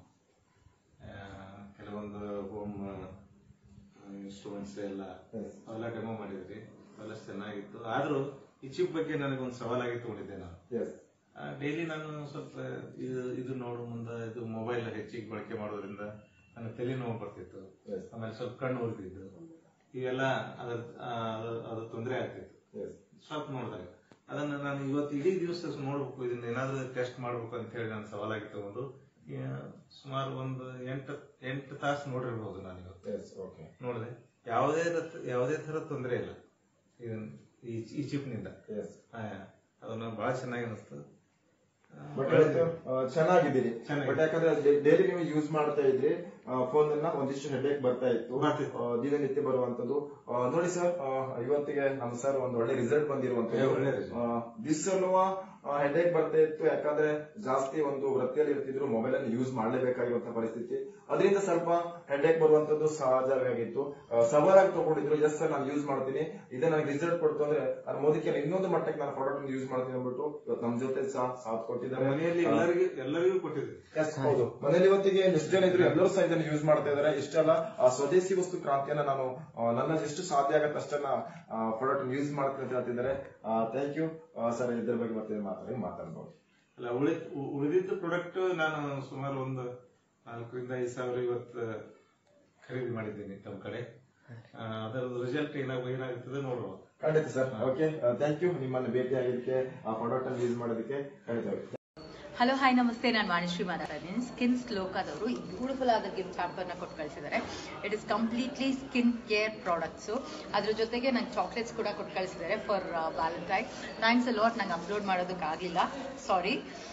ಆ, ಕೆಲವೊಂದು ಹೋಮ್ ಇನ್ಸ್ಟ್ರೂಮೆಂಟ್ಸ್ ಎಲ್ಲ Yes. ಅವೆಲ್ಲ ಡೆಮೋ ಮಾಡಿದ್ರಿ ಅವೆಲ್ಲ ಚೆನ್ನಾಗಿತ್ತು ಆದ್ರೂ ಈ ಚಿಪ್ ಬಗ್ಗೆ ನನಗೊಂದು ಸವಾಲಾಗಿ ತಗೊಂಡಿದ್ದೆ ನಾನು ಎಸ್ ಡೈಲಿ ನಾನು ಸ್ವಲ್ಪ ಇದು ಇದು ನೋಡು ಮುಂದೆ ಇದು ಮೊಬೈಲ್ ಹೆಚ್ಚಿಗೆ ಬಳಕೆ ಮಾಡೋದ್ರಿಂದ ನನಗೆ ತಲೆ ನೋವು ಬರ್ತಿತ್ತು Yes. ಆಮೇಲೆ ಸ್ವಲ್ಪ ಕಣ್ಣು ಉರಿದಿದ್ದು ಇವೆಲ್ಲ ಅದ್ರ ಆ, ಅದ್ರ- ಅದ್ರ ತೊಂದರೆ ಆಗ್ತಿತ್ತು ಎಸ್ ಸ್ವಲ್ಪ ನೋಡಿದಾಗ ಅದನ್ನ ನಾನು ಇವತ್ತು ಇಡೀ ದಿವಸ ನೋಡ್ಬೇಕು ಇದನ್ನ ಏನಾದ್ರೂ ಟೆಸ್ಟ್ ಮಾಡ್ಬೇಕು ಅಂತ ಹೇಳಿ ನಾನು ಸವಾಲಾಗಿ ತಗೊಂಡು ಆ, ಸುಮಾರು ಒಂದು ಎಂಟು ಎಂಟು ತಾಸು ನೋಡಿರ್ಬೋದು ನಾನು ಇವತ್ತು ಎಸ್ ಓಕೆ ನೋಡಿದೆ ಯಾವುದೇ ರತ್- ಯಾವುದೇ ತರ ತೊಂದರೆ ಇಲ್ಲ ಇದನ್ ಈ ಈ ಚಿಪ್ನಿಂದ ಎಸ್ ಆ, ಅದನ್ನ ಬಹಳ ಚೆನ್ನಾಗಿ ಅನಿಸ್ತು ಆ, ಬಟ್ ಇವತ್ತು ಆ, ಚೆನ್ನಾಗಿದ್ದೀರಿ ಚೆನ್ನಾಗಿದೆ. ಬಟ್ ಯಾಕಂದ್ರೆ ಡೈಲಿ ನೀವು ಯೂಸ್ ಮಾಡ್ತಾ ಇದ್ರಿ ಫೋನ್ ಅನ್ನ ಒಂದಿಷ್ಟು ಹೆಡ್ಏಕ್ ಬರ್ತಾ ಇತ್ತು ಬರ್ತಿತ್ತು. ಆ, ದಿನನಿತ್ಯ ಬರುವಂತದ್ದು ಆ, ನೋಡಿ ಸರ್ ಇವತ್ತಿಗೆ ನಮ್ಮ ಸರ್ ಒಂದು ಒಳ್ಳೆ ರಿಸಲ್ಟ್ ಏ, ಒಳ್ಳೆ ಬಂದಿರುವಂತದ್ದು result. ದಿಸಲ್ಲುವ ಹೆಡ್ಏಕ್ ಬರ್ತಾ ಇತ್ತು ಯಾಕಂದ್ರೆ ಜಾಸ್ತಿ ಒಂದು ವೃತ್ತಿಯಲ್ಲಿ ಇರ್ತಿದ್ರು ಮೊಬೈಲ್ ಅನ್ನು ಯೂಸ್ ಮಾಡಲೇಬೇಕಾಗಿರುವಂತ ಪರಿಸ್ಥಿತಿ ಅದರಿಂದ ಸ್ವಲ್ಪ ಹೆಡ್ಏಕ್ ಬರುವಂತದ್ದು ಸಹಜವಾಗಿತ್ತು ಆ, ಸವಾಲಾಗಿ ತಗೊಂಡಿದ್ರು ಎಸ್ ಸರ್ ನಾನು ಯೂಸ್ ಮಾಡ್ತೀನಿ ಇದೇ ನನಗೆ ರಿಸಲ್ಟ್ ಕೊಡ್ತು ಅಂದ್ರೆ ನಾನು ಮೋದಿಕೆ ಇನ್ನೊಂದು ಮಟ್ಟಕ್ಕೆ ನಾನು ಪ್ರಾಡಕ್ಟ್ ಯೂಸ್ ಮಾಡ್ತೀನಿ ಅಂದ್ಬಿಟ್ಟು ಇವತ್ತು ನಮ್ಮ ಜೊತೆ ಸಹ ಸಾಥ್ ಕೊಟ್ಟಿದ್ದಾರೆ ಮನೆಯಲ್ಲಿ ಆ, ಎಲ್ಲರಿಗೂ ಎಲ್ಲರಿಗೂ ಕೊಟ್ಟಿದ್ದೆ Yes, ಹೌದು ಮನೇಲಿ ಇವತ್ತಿಗೆ ಎಷ್ಟು ಜನ ಇದ್ರು ಎಲ್ಲರೂ ಸಹ ಇದನ್ನು ಯೂಸ್ ಮಾಡ್ತಾ ಇದಾರೆ ಇಷ್ಟೆಲ್ಲ ಆ ಸ್ವದೇಶಿ ವಸ್ತು ಕ್ರಾಂತಿಯನ್ನ ನಾನು ಆ, ನನ್ನ ಎಷ್ಟು ಸಾಧ್ಯ ಆಗತ್ತೆ ಅಷ್ಟನ್ನ ಪ್ರಾಡಕ್ಟ್ ಯೂಸ್ ಮಾಡ್ತೀನಿ ಅಂತ ಹೇಳ್ತಿದ್ದಾರೆ ಥ್ಯಾಂಕ್ ಯು ಸರ್ ಇದ್ರ ಬಗ್ಗೆ ಮತ್ತೆ ಮಾತಾಡಿ ಮಾತಾಡ್ಬೋದು ಅಲ್ಲ ಉಳಿ ಉ- ಉಳಿದಿದ್ದ ಪ್ರಾಡಕ್ಟ್ ನಾನು ಸುಮಾರು ಒಂದು ನಾಲ್ಕರಿಂದ ಐದು ಸಾವಿರ ಇವತ್ತು ಖರೀದಿ ಮಾಡಿದ್ದೀನಿ ತಮ್ಮ ಕಡೆ ಆ, ಅದರ ರಿಸಲ್ಟ್ ಏನಾಗ ಏನಾಗುತ್ತದೆ ನೋಡುವ ಖಂಡಿತ ಸರ್ ಓಕೆ ಥ್ಯಾಂಕ್ ಯು ನಿಮ್ಮನ್ನು ಭೇಟಿ ಆಗಿದ್ದಕ್ಕೆ ಆ ಪ್ರಾಡಕ್ಟ್ ಅನ್ನು ಯೂಸ್ ಮಾಡೋದಕ್ಕೆ ಖಂಡಿತ ಹಲೋ ಹಾಯ್ ನಮಸ್ತೆ ನಾನು ವಾಣಿಶ್ರೀ ಮಾತಾಡ್ತಾ ಇದ್ದೀನಿ ಸ್ಕಿನ್ ಸ್ಲೋಕಾದವರು ಈ ಬ್ಯೂಟಿಫುಲ್ ಆದ ಗಿಫ್ಟ್ ಹ್ಯಾಂಪರ್ನ ಕೊಟ್ಟು ಕಳಿಸಿದ್ದಾರೆ it is completely skin care products ಅದ್ರ ಜೊತೆಗೆ ನಂಗೆ ಚಾಕ್ಲೇಟ್ಸ್ ಕೂಡ ಕೊಟ್ಟು ಕಳಿಸಿದ್ದಾರೆ for Valentine thanks a lot ನಂಗೆ ಅಪ್ಲೋಡ್ ಮಾಡೋದಕ್ಕಾಗಲಿಲ್ಲ ಸಾರಿ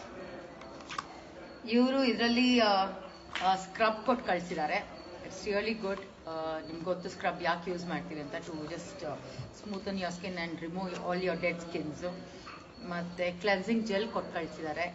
ಇವರು ಇದರಲ್ಲಿ ಸ್ಕ್ರಬ್ ಕೊಟ್ಟು ಕಳಿಸಿದ್ದಾರೆ ಇಟ್ಸ್ ರಿಯಲಿ ಗುಡ್ ನಿಮ್ಗೆ ಗೊತ್ತು ಸ್ಕ್ರಬ್ ಯಾಕೆ ಯೂಸ್ ಮಾಡ್ತೀವಿ ಅಂತ to just smoothen your skin and remove all your dead skins ಮತ್ತು ಕ್ಲೆನ್ಸಿಂಗ್ ಜೆಲ್ ಕೊಟ್ಟು ಕಳಿಸಿದ್ದಾರೆ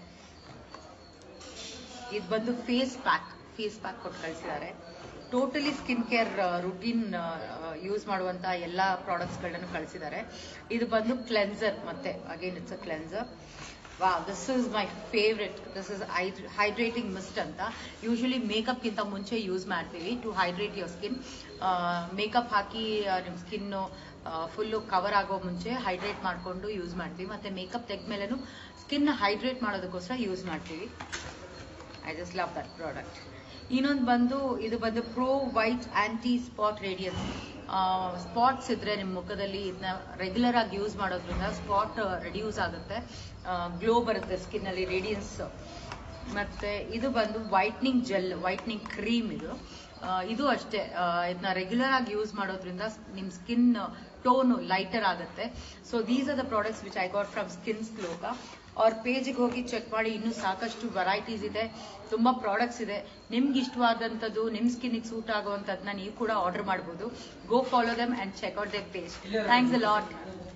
ಇದು ಬಂದು ಫೇಸ್ ಪ್ಯಾಕ್ ಫೇಸ್ ಪ್ಯಾಕ್ ಕೊಟ್ಟು ಕಳಿಸಿದ್ದಾರೆ totally skin care routine use ಮಾಡುವಂತ ಎಲ್ಲ ಪ್ರಾಡಕ್ಟ್ಸ್ಗಳನ್ನು ಕಳಿಸಿದ್ದಾರೆ ಇದು ಬಂದು ಕ್ಲೆನ್ಸರ್ ಮತ್ತೆ ಅಗೇನ್ ಇಟ್ಸ್ ಅ ಕ್ಲೆನ್ಸರ್ ವಾ this is my favourite this is hydrating mist ಅಂತ ಯೂಶಲಿ ಮೇಕಪ್ಗಿಂತ ಮುಂಚೆ ಯೂಸ್ ಮಾಡ್ತೀವಿ to hydrate your skin makeup ಹಾಕಿ ನಿಮ್ಮ ಸ್ಕಿನ್ನು ಫುಲ್ಲು ಕವರ್ ಆಗೋ ಮುಂಚೆ ಹೈಡ್ರೇಟ್ ಮಾಡಿಕೊಂಡು ಯೂಸ್ ಮಾಡ್ತೀವಿ ಮತ್ತೆ ಮೇಕಪ್ ತೆಗ್ದ್ಮೇಲೆನೂ ಸ್ಕಿನ್ ಹೈಡ್ರೇಟ್ ಮಾಡೋದಕ್ಕೋಸ್ಕರ ಯೂಸ್ ಮಾಡ್ತೀವಿ I just love that product ಇನ್ನೊಂದು ಬಂದು ಇದು ಬಂದು pro white anti spot radiance spots ಇದ್ರೆ ನಿಮ್ಮ ಮುಖದಲ್ಲಿ ಇದನ್ನ ರೆಗ್ಯುಲರ್ ಆಗಿ ಯೂಸ್ ಮಾಡೋದ್ರಿಂದ ಸ್ಪಾಟ್ ರೆಡ್ಯೂಸ್ ಆಗುತ್ತೆ ಗ್ಲೋ ಬರುತ್ತೆ ಸ್ಕಿನ್ ಅಲ್ಲಿ ರೇಡಿಯನ್ಸ್ ಮತ್ತೆ ಇದು ಬಂದು ವೈಟ್ನಿಂಗ್ ಜೆಲ್ ವೈಟ್ನಿಂಗ್ ಕ್ರೀಮ್ ಇದು ಆ, ಇದು ಅಷ್ಟೇ ಇದನ್ನ ರೆಗ್ಯುಲರ್ ಆಗಿ ಯೂಸ್ ಮಾಡೋದ್ರಿಂದ ನಿಮ್ ಸ್ಕಿನ್ ಟೋನು ಲೈಟರ್ ಆಗುತ್ತೆ so these are the products which I got from skin ಸ್ಲೋಕ ಅವ್ರ ಪೇಜಿಗೆ ಹೋಗಿ ಚೆಕ್ ಮಾಡಿ ಇನ್ನೂ ಸಾಕಷ್ಟು ವೆರೈಟೀಸ್ ಇದೆ ತುಂಬಾ ಪ್ರಾಡಕ್ಟ್ಸ್ ಇದೆ ನಿಮ್ಗೆ ಇಷ್ಟವಾದಂಥದ್ದು ನಿಮ್ ಸ್ಕಿನ್ಗೆ ಸೂಟ್ ಆಗುವಂಥದ್ದನ್ನ ನೀವು ಕೂಡ ಆರ್ಡರ್ ಮಾಡ್ಬೋದು go follow them and check out the page thanks a lot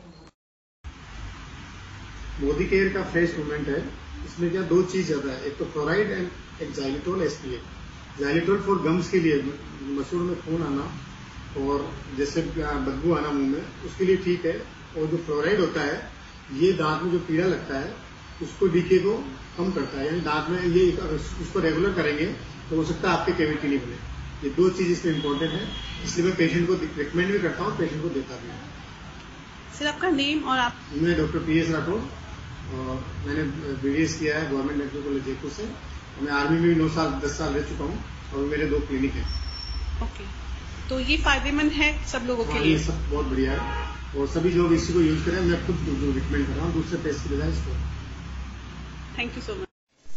Modicare का फ्रेश मूवमेंट है इसमें क्या दो चीज ज्यादा है एक तो फ्लोराइड एंड एक xylitol SPA xylitol for gums के लिए मशहूर में खून आना और जैसे आ, बदबू आना मुंह में उसके लिए ठीक है और जो फ्लोराइड होता है ये दांत में जो कीड़ा लगता है उसको डीके को कम करता है यानी दांत में ये अगर उसको रेगुलर करेंगे तो हो सकता है आपके कैविटी नहीं बने ये दो चीज इसमें इम्पोर्टेंट है इसलिए मैं पेशेंट को रिकमेंड भी करता हूँ पेशेंट को देता भी हूँ सर आपका नेम और आप मैं डॉक्टर पी एस राठौर और मैंने बीडीएस किया है गवर्नमेंट मेडिकल कॉलेज जयपुर से और मैं आर्मी में भी नौ साल दस साल रह चुका हूँ और मेरे दो क्लिनिक हैं ओके तो ये फायदेमंद है सब लोगों के हाँ, लिए ये सब बहुत बढ़िया है और सभी लोग इसी को यूज करें मैं खुद रिकमेंड कर रहा हूँ दूसरे पेस्ट की बजाय इसको थैंक यू सो मच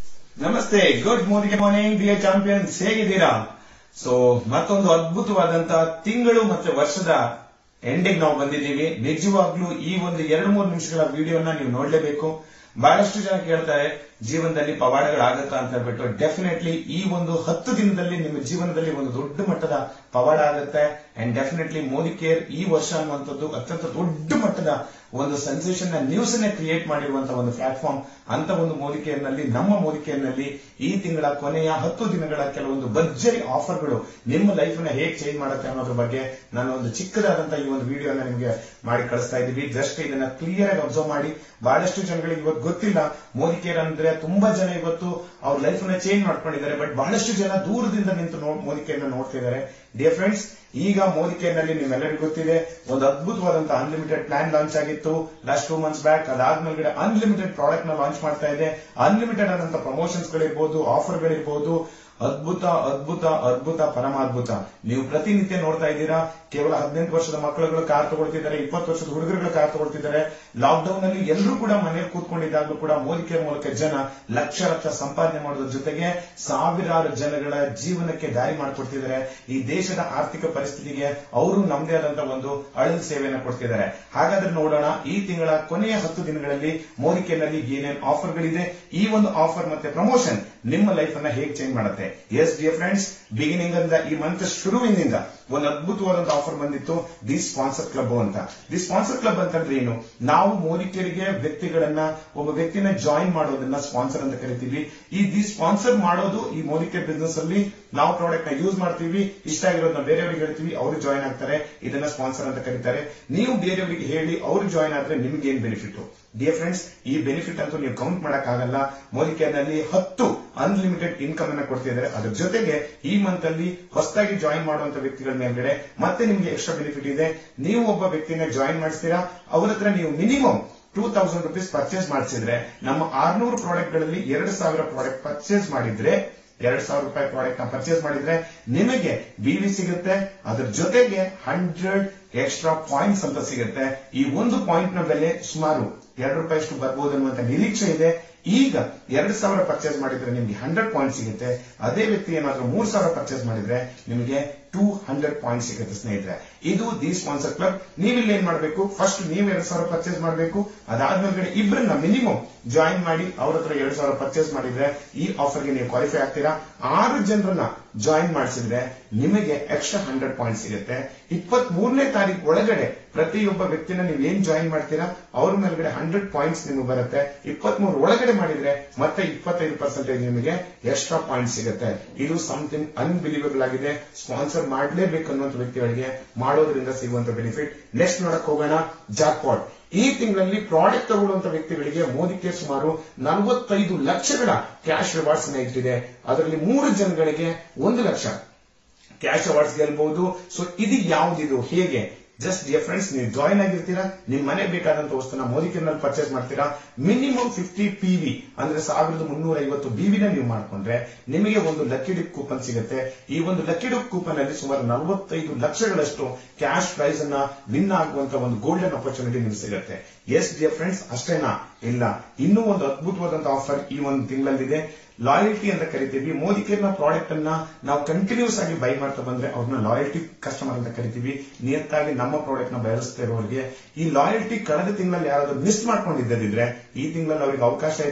ನಮಸ್ತೆ good morning morning dear champions ಹೇಗಿದ್ದೀರಾ ಸೊ ಮತ್ತೊಂದು ಅದ್ಭುತವಾದಂತಹ ತಿಂಗಳು ಮತ್ತೆ ವರ್ಷದ ಎಂಡಿಂಗ್ ನಾವು ಬಂದಿದ್ದೀವಿ ನಿಜವಾಗ್ಲೂ ಈ ಒಂದು ಎರಡು ಮೂರು ನಿಮಿಷಗಳ ವಿಡಿಯೋನ ನೀವು ನೋಡ್ಲೇಬೇಕು ಬಹಳಷ್ಟು ಜನ ಕೇಳ್ತಾರೆ ಜೀವನದಲ್ಲಿ ಪವಾಡಗಳಾಗತ್ತಾ ಅಂತ ಹೇಳ್ಬಿಟ್ಟು ಡೆಫಿನೆಟ್ಲಿ ಈ ಒಂದು ಹತ್ತು ದಿನದಲ್ಲಿ ನಿಮ್ಮ ಜೀವನದಲ್ಲಿ ಒಂದು ದೊಡ್ಡ ಮಟ್ಟದ ಪವಾಡ ಆಗುತ್ತೆ ಅಂಡ್ ಡೆಫಿನೆಟ್ಲಿ ಮೋದಿ ಕೇರ್ ಈ ವರ್ಷ ಅನ್ನುವಂಥದ್ದು ಅತ್ಯಂತ ದೊಡ್ಡ ಮಟ್ಟದ ಒಂದು ಸೆನ್ಸೇಷನ್ ನ ನ್ಯೂಸ್ ನೇ ಕ್ರಿಯೇಟ್ ಮಾಡಿರುವಂತಹ ಒಂದು ಪ್ಲಾಟ್ಫಾರ್ಮ್ ಅಂತ ಒಂದು ಮೋದಿ ಕೇರ್ ನಲ್ಲಿ ನಮ್ಮ ಮೋದಿ ಕೇರ್ ನಲ್ಲಿ ಈ ತಿಂಗಳ ಕೊನೆಯ ಹತ್ತು ದಿನಗಳ ಕೆಲವೊಂದು ಭರ್ಜರಿ ಆಫರ್ಗಳು ನಿಮ್ಮ ಲೈಫ್ ನ ಹೇಗೆ ಚೇಂಜ್ ಮಾಡುತ್ತೆ ಅನ್ನೋದ್ರ ಬಗ್ಗೆ ನಾನು ಒಂದು ಚಿಕ್ಕದಾದಂತಹ ಈ ಒಂದು ವಿಡಿಯೋನ ನಿಮಗೆ ಮಾಡಿ ಕಳಿಸ್ತಾ ಇದ್ದೀವಿ ಜಸ್ಟ್ ಇದನ್ನ ಕ್ಲಿಯರ್ ಆಗಿ ಅಬ್ಸರ್ವ್ ಮಾಡಿ ಬಹಳಷ್ಟು ಜನಗಳಿಗೆ ಇವತ್ತು ಗೊತ್ತಿಲ್ಲ ಮೋದಿ ಕೇರ್ ಅಂದ್ರೆ ತುಂಬಾ ಜನ ಇವತ್ತು ಅವ್ರ ಲೈಫ್ ನ ಚೇಂಜ್ ಮಾಡ್ಕೊಂಡಿದ್ದಾರೆ ಬಟ್ ಬಹಳಷ್ಟು ಜನ ದೂರದಿಂದ ನಿಂತು ನೋ- ಮೋದಿ ಕೇರ್ ನ ನೋಡ್ತಿದ್ದಾರೆ ಡಿಯರ್ ಫ್ರೆಂಡ್ಸ್ ಈಗ ಮೋದಿ ಕೇರ್ ನಲ್ಲಿ ನಿಮ್ಮೆಲ್ಲರಿಗೂ ಗೊತ್ತಿದೆ ಒಂದು ಅದ್ಭುತವಾದಂತಹ ಅನ್ಲಿಮಿಟೆಡ್ ಪ್ಲಾನ್ ಲಾಂಚ್ ಆಗಿತ್ತು ಲಾಸ್ಟ್ ಟೂ ಮಂತ್ಸ್ ಬ್ಯಾಕ್ ಅದಾದ್ಮೇಲೆ ಅನ್ಲಿಮಿಟೆಡ್ ಪ್ರಾಡಕ್ಟ್ ನ ಲಾಂಚ್ ಮಾಡ್ತಾ ಇದೆ ಅನ್ಲಿಮಿಟೆಡ್ ಆದಂತಹ ಪ್ರಮೋಷನ್ಸ್ ಗಳಿರ್ಬೋದು ಆಫರ್ ಗಳಿರ್ಬೋದು ಅದ್ಭುತ ಅದ್ಭುತ ಅದ್ಭುತ ಪರಮಾದ್ಭುತ ನೀವು ಪ್ರತಿನಿತ್ಯ ನೋಡ್ತಾ ಇದ್ದೀರಾ ಕೇವಲ ಹದಿನೆಂಟು ವರ್ಷದ ಮಕ್ಕಳುಗಳು ಕಾರ್ ತಗೊಳ್ತಿದ್ದಾರೆ ಇಪ್ಪತ್ತು ವರ್ಷದ ಹುಡುಗರುಗಳು ಕಾರ್ ತಗೊಳ್ತಿದ್ದಾರೆ ಲಾಕ್ ಡೌನ್ ಅಲ್ಲಿ ಎಲ್ಲರೂ ಕೂಡ ಮನೆಯಲ್ಲಿ ಕೂತ್ಕೊಂಡಿದ್ದಾಗಲೂ ಕೂಡ ಮೋದಿ ಕೇರ್ ಮೂಲಕ ಜನ ಲಕ್ಷ ಲಕ್ಷ ಸಂಪಾದನೆ ಮಾಡೋದ್ರ ಜೊತೆಗೆ ಸಾವಿರಾರು ಜನಗಳ ಜೀವನಕ್ಕೆ ದಾರಿ ಮಾಡಿಕೊಡ್ತಿದ್ದಾರೆ ಈ ದೇಶದ ಆರ್ಥಿಕ ಪರಿಸ್ಥಿತಿಗೆ ಅವರು ನಮ್ಮದೇ ಆದಂತಹ ಒಂದು ಅಳಲು ಸೇವೆಯನ್ನು ಕೊಡ್ತಿದ್ದಾರೆ ಹಾಗಾದ್ರೆ ನೋಡೋಣ ಈ ತಿಂಗಳ ಕೊನೆಯ ಹತ್ತು ದಿನಗಳಲ್ಲಿ ಮೋದಿ ಕೇರ್ನಲ್ಲಿ ಏನೇನು ಆಫರ್ಗಳಿದೆ ಈ ಒಂದು ಆಫರ್ ಮತ್ತೆ ಪ್ರಮೋಷನ್ ನಿಮ್ಮ ಲೈಫ್ ಅನ್ನ ಹೇಗೆ ಚೇಂಜ್ ಮಾಡುತ್ತೆ ಎಸ್ ಡಿಯರ್ ಫ್ರೆಂಡ್ಸ್ ಬಿಗಿನಿಂಗ್ ಇಂದ ಈ ಮಂತ್ ಶುರುವಿನಿಂದ ಒಂದು ಅದ್ಭುತವಾದಂತಹ ಆಫರ್ ಬಂದಿತ್ತು ದಿ ಸ್ಪಾನ್ಸರ್ ಕ್ಲಬ್ ಅಂತ ದಿ ಸ್ಪಾನ್ಸರ್ ಕ್ಲಬ್ ಅಂತಂದ್ರೆ ಏನು ನಾವು ಮೋದಿಕೆರಿಗೆ ವ್ಯಕ್ತಿಗಳನ್ನ ಒಬ್ಬ ವ್ಯಕ್ತಿನ ಜಾಯಿನ್ ಮಾಡೋದನ್ನ ಸ್ಪಾನ್ಸರ್ ಅಂತ ಕರಿತೀವಿ ಈ ದಿ ಸ್ಪಾನ್ಸರ್ ಮಾಡೋದು ಈ ಮೋದಿಕೆ ಬಿಸ್ನೆಸ್ ಅಲ್ಲಿ ನಾವು ಪ್ರಾಡಕ್ಟ್ ನ ಯೂಸ್ ಮಾಡ್ತೀವಿ ಇಷ್ಟ ಆಗಿರೋದನ್ನ ಬೇರೆಯವರಿಗೆ ಹೇಳ್ತೀವಿ ಅವರು ಜಾಯಿನ್ ಆಗ್ತಾರೆ ಇದನ್ನ ಸ್ಪಾನ್ಸರ್ ಅಂತ ಕರೀತಾರೆ ನೀವು ಬೇರೆಯವರಿಗೆ ಹೇಳಿ ಅವರು ಜಾಯಿನ್ ಆದ್ರೆ ನಿಮ್ಗೆ ಏನ್ ಬೆನಿಫಿಟ್ ಡಿಯರ್ ಫ್ರೆಂಡ್ಸ್ ಈ ಬೆನಿಫಿಟ್ ಅಂತೂ ನೀವು ಕೌಂಟ್ ಮಾಡಕ್ ಆಗಲ್ಲ ಮೋದಿ ನಲ್ಲಿ ಹತ್ತು ಅನ್ಲಿಮಿಟೆಡ್ ಇನ್ಕಮ್ ಅನ್ನ ಕೊಡ್ತಿದ್ದಾರೆ ಅದ್ರ ಜೊತೆಗೆ ಈ ಮಂತ್ ಅಲ್ಲಿ ಹೊಸದಾಗಿ ಜಾಯಿನ್ ಮಾಡುವಂತ ವ್ಯಕ್ತಿಗಳ ಮೇಲ್ಗಡೆ ಮತ್ತೆ ನಿಮ್ಗೆ ಎಕ್ಸ್ಟ್ರಾ ಬೆನಿಫಿಟ್ ಇದೆ ನೀವು ಒಬ್ಬ ವ್ಯಕ್ತಿನ ಜಾಯಿನ್ ಮಾಡಿಸ್ತೀರಾ ಅವ್ರ ಹತ್ರ ನೀವು minimum two thousand rupees purchase ಮಾಡಿಸಿದ್ರೆ ನಮ್ಮ ಆರ್ನೂರು ಪ್ರಾಡಕ್ಟ್ ಗಳಲ್ಲಿ ಎರಡು ಸಾವಿರ ಪ್ರಾಡಕ್ಟ್ ಪರ್ಚೇಸ್ ಮಾಡಿದ್ರೆ ಎರಡ್ ಸಾವಿರ ರೂಪಾಯಿ ಪ್ರಾಡಕ್ಟ್ ನ ಪರ್ಚೇಸ್ ಮಾಡಿದ್ರೆ ನಿಮಗೆ ಬಿವಿ ಸಿಗುತ್ತೆ ಅದ್ರ ಜೊತೆಗೆ ಹಂಡ್ರೆಡ್ ಎಕ್ಸ್ಟ್ರಾ ಪಾಯಿಂಟ್ಸ್ ಅಂತ ಸಿಗುತ್ತೆ ಈ ಒಂದು ಪಾಯಿಂಟ್ ನ ಬೆಲೆ ಸುಮಾರು ಎರಡು ರೂಪಾಯಿ ಅಷ್ಟು ಬರ್ಬೋದು ಅನ್ನುವಂತ ನಿರೀಕ್ಷೆ ಇದೆ ಈಗ ಎರಡು ಸಾವಿರ ಪರ್ಚೇಸ್ ಮಾಡಿದ್ರೆ ನಿಮ್ಗೆ ಹಂಡ್ರೆಡ್ ಪಾಯಿಂಟ್ ಸಿಗುತ್ತೆ ಅದೇ ವ್ಯಕ್ತಿ ಏನಾದ್ರೂ ಮೂರ್ ಸಾವಿರ ಪರ್ಚೇಸ್ ಮಾಡಿದ್ರೆ ನಿಮಗೆ ಟೂ ಹಂಡ್ರೆಡ್ ಪಾಯಿಂಟ್ ಸಿಗುತ್ತೆ ಸ್ನೇಹಿತರೆ ಇದು ದಿ ಸ್ಪಾನ್ಸರ್ ಕ್ಲಬ್ ನೀವಿಲ್ಲಿ ಏನ್ ಮಾಡಬೇಕು ಫಸ್ಟ್ ನೀವು ಎರಡ್ ಸಾವಿರ ಪರ್ಚೇಸ್ ಮಾಡಬೇಕು ಅದಾದ್ಮೇಲೆ ಇಬ್ಬರನ್ನ ಮಿನಿಮಮ್ ಜಾಯಿನ್ ಮಾಡಿ ಅವ್ರ ಹತ್ರ ಎರಡ್ ಸಾವಿರ ಪರ್ಚೇಸ್ ಮಾಡಿದ್ರೆ ಈ ಆಫರ್ಗೆ ನೀವು ಕ್ವಾಲಿಫೈ ಆಗ್ತೀರಾ ಆರು ಜನರನ್ನ ಜಾಯಿನ್ ಮಾಡಿಸಿದ್ರೆ ನಿಮಗೆ ಎಕ್ಸ್ಟ್ರಾ ಹಂಡ್ರೆಡ್ ಪಾಯಿಂಟ್ ಸಿಗುತ್ತೆ ಇಪ್ಪತ್ತ್ ಮೂರನೇ ತಾರೀಕು ಒಳಗಡೆ ಪ್ರತಿಯೊಬ್ಬ ವ್ಯಕ್ತಿನ ನೀವು ಏನ್ ಜಾಯಿನ್ ಮಾಡ್ತೀರಾ ಅವ್ರ ಮೇಲ್ಗಡೆ ಹಂಡ್ರೆಡ್ ಪಾಯಿಂಟ್ಸ್ ನಿಮಗೆ ಬರುತ್ತೆ ಇಪ್ಪತ್ತ್ ಮೂರು ಒಳಗಡೆ ಮಾಡಿದ್ರೆ ಮತ್ತೆ ಇಪ್ಪತ್ತೈದು ಪರ್ಸೆಂಟೇಜ್ ನಿಮಗೆ ಎಕ್ಸ್ಟ್ರಾ ಪಾಯಿಂಟ್ ಸಿಗುತ್ತೆ ಇದು ಸಮಥಿಂಗ್ ಅನ್ಬಿಲೀವಬಲ್ ಆಗಿದೆ ಸ್ಪಾನ್ಸರ್ ಮಾಡಲೇಬೇಕು ಅನ್ನುವಂಥ ವ್ಯಕ್ತಿಗಳಿಗೆ ಮಾಡೋದ್ರಿಂದ ಸಿಗುವಂತ ಬೆನಿಫಿಟ್ ನೆಕ್ಸ್ಟ್ ನೋಡಕ್ ಹೋಗೋಣ ಜಾಕ್ಪಾಟ್ ಈ ತಿಂಗಳಲ್ಲಿ ಪ್ರಾಡಕ್ಟ್ ತಗೊಳ್ಳುವಂತ ವ್ಯಕ್ತಿಗಳಿಗೆ ಮೋದಿ ಕೇರ್ ಸುಮಾರು ನಲವತ್ತೈದು ಲಕ್ಷಗಳ ಕ್ಯಾಶ್ ರಿವಾರ್ಡ್ಸ್ ಇಟ್ಟಿದೆ ಅದರಲ್ಲಿ ಮೂರು ಜನಗಳಿಗೆ ಒಂದು ಲಕ್ಷ ಕ್ಯಾಶ್ ಅವಾರ್ಡ್ಸ್ ಗೆಲ್ಬಹುದು ಸೊ ಇದು ಯಾವ್ದಿದು ಹೇಗೆ ಜಸ್ಟ್ ಡಿಯರ್ ಫ್ರೆಂಡ್ಸ್ ನೀವು ಜಾಯಿನ್ ಆಗಿರ್ತೀರಾ ನಿಮ್ ಮನೆ ಬೇಕಾದಂತ ವಸ್ತುನ ಮೋದಿ ನಲ್ಲಿ ಪರ್ಚೇಸ್ ಮಾಡ್ತೀರಾ ಮಿನಿಮಮ್ ಫಿಫ್ಟಿ ಪಿ ವಿ ಅಂದ್ರೆ ಸಾವಿರದ ಮುನ್ನೂರ ಐವತ್ತು ಬಿವಿನ ನೀವು ಮಾಡ್ಕೊಂಡ್ರೆ ನಿಮಗೆ ಒಂದು ಲಕ್ಕಿ ಡಿಪ್ ಕೂಪನ್ ಸಿಗುತ್ತೆ ಈ ಒಂದು ಲಕ್ಕಿ ಡಿಪ್ ಕೂಪನ್ ಅಲ್ಲಿ ಸುಮಾರು ನಲವತ್ತೈದು ಲಕ್ಷಗಳಷ್ಟು ಕ್ಯಾಶ್ ಪ್ರೈಸ್ ಅನ್ನ ವಿನ್ ಆಗುವಂತ ಒಂದು ಗೋಲ್ಡನ್ ಅಪರ್ಚುನಿಟಿ ನಿಮ್ಗೆ ಸಿಗುತ್ತೆ ಎಸ್ ಡಿಯರ್ ಫ್ರೆಂಡ್ಸ್ ಅಷ್ಟೇನಾ ಇಲ್ಲ ಇನ್ನೂ ಒಂದು ಅದ್ಭುತವಾದಂತಹ ಆಫರ್ ಈ ಒಂದು ತಿಂಗಳಲ್ಲಿದೆ ಲಾಯಲ್ಟಿ ಅಂತ ಕರಿತೀವಿ ಮೋದಿ ಕೇರ್ನ ಪ್ರಾಡಕ್ಟ್ ಅನ್ನ ನಾವು ಕಂಟಿನ್ಯೂಸ್ ಆಗಿ ಬೈ ಮಾಡ್ತಾ ಬಂದ್ರೆ ಅವ್ರನ್ನ ಲಾಯಲ್ಟಿ ಕಸ್ಟಮರ್ ಅಂತ ಕರಿತೀವಿ ನಿಯತ್ತಾಗಿ ನಮ್ಮ ಪ್ರಾಡಕ್ಟ್ ನ ಬಳಸ್ತಾ ಇರೋರಿಗೆ ಈ ಲಾಯಲ್ಟಿ ಕಳೆದ ತಿಂಗಳಲ್ಲಿ ಯಾರಾದ್ರೂ ಮಿಸ್ ಮಾಡ್ಕೊಂಡಿದ್ದಿದ್ರೆ ಈ ತಿಂಗಳಲ್ಲಿ ಅವ್ರಿಗೆ ಅವಕಾಶ ಇದೆ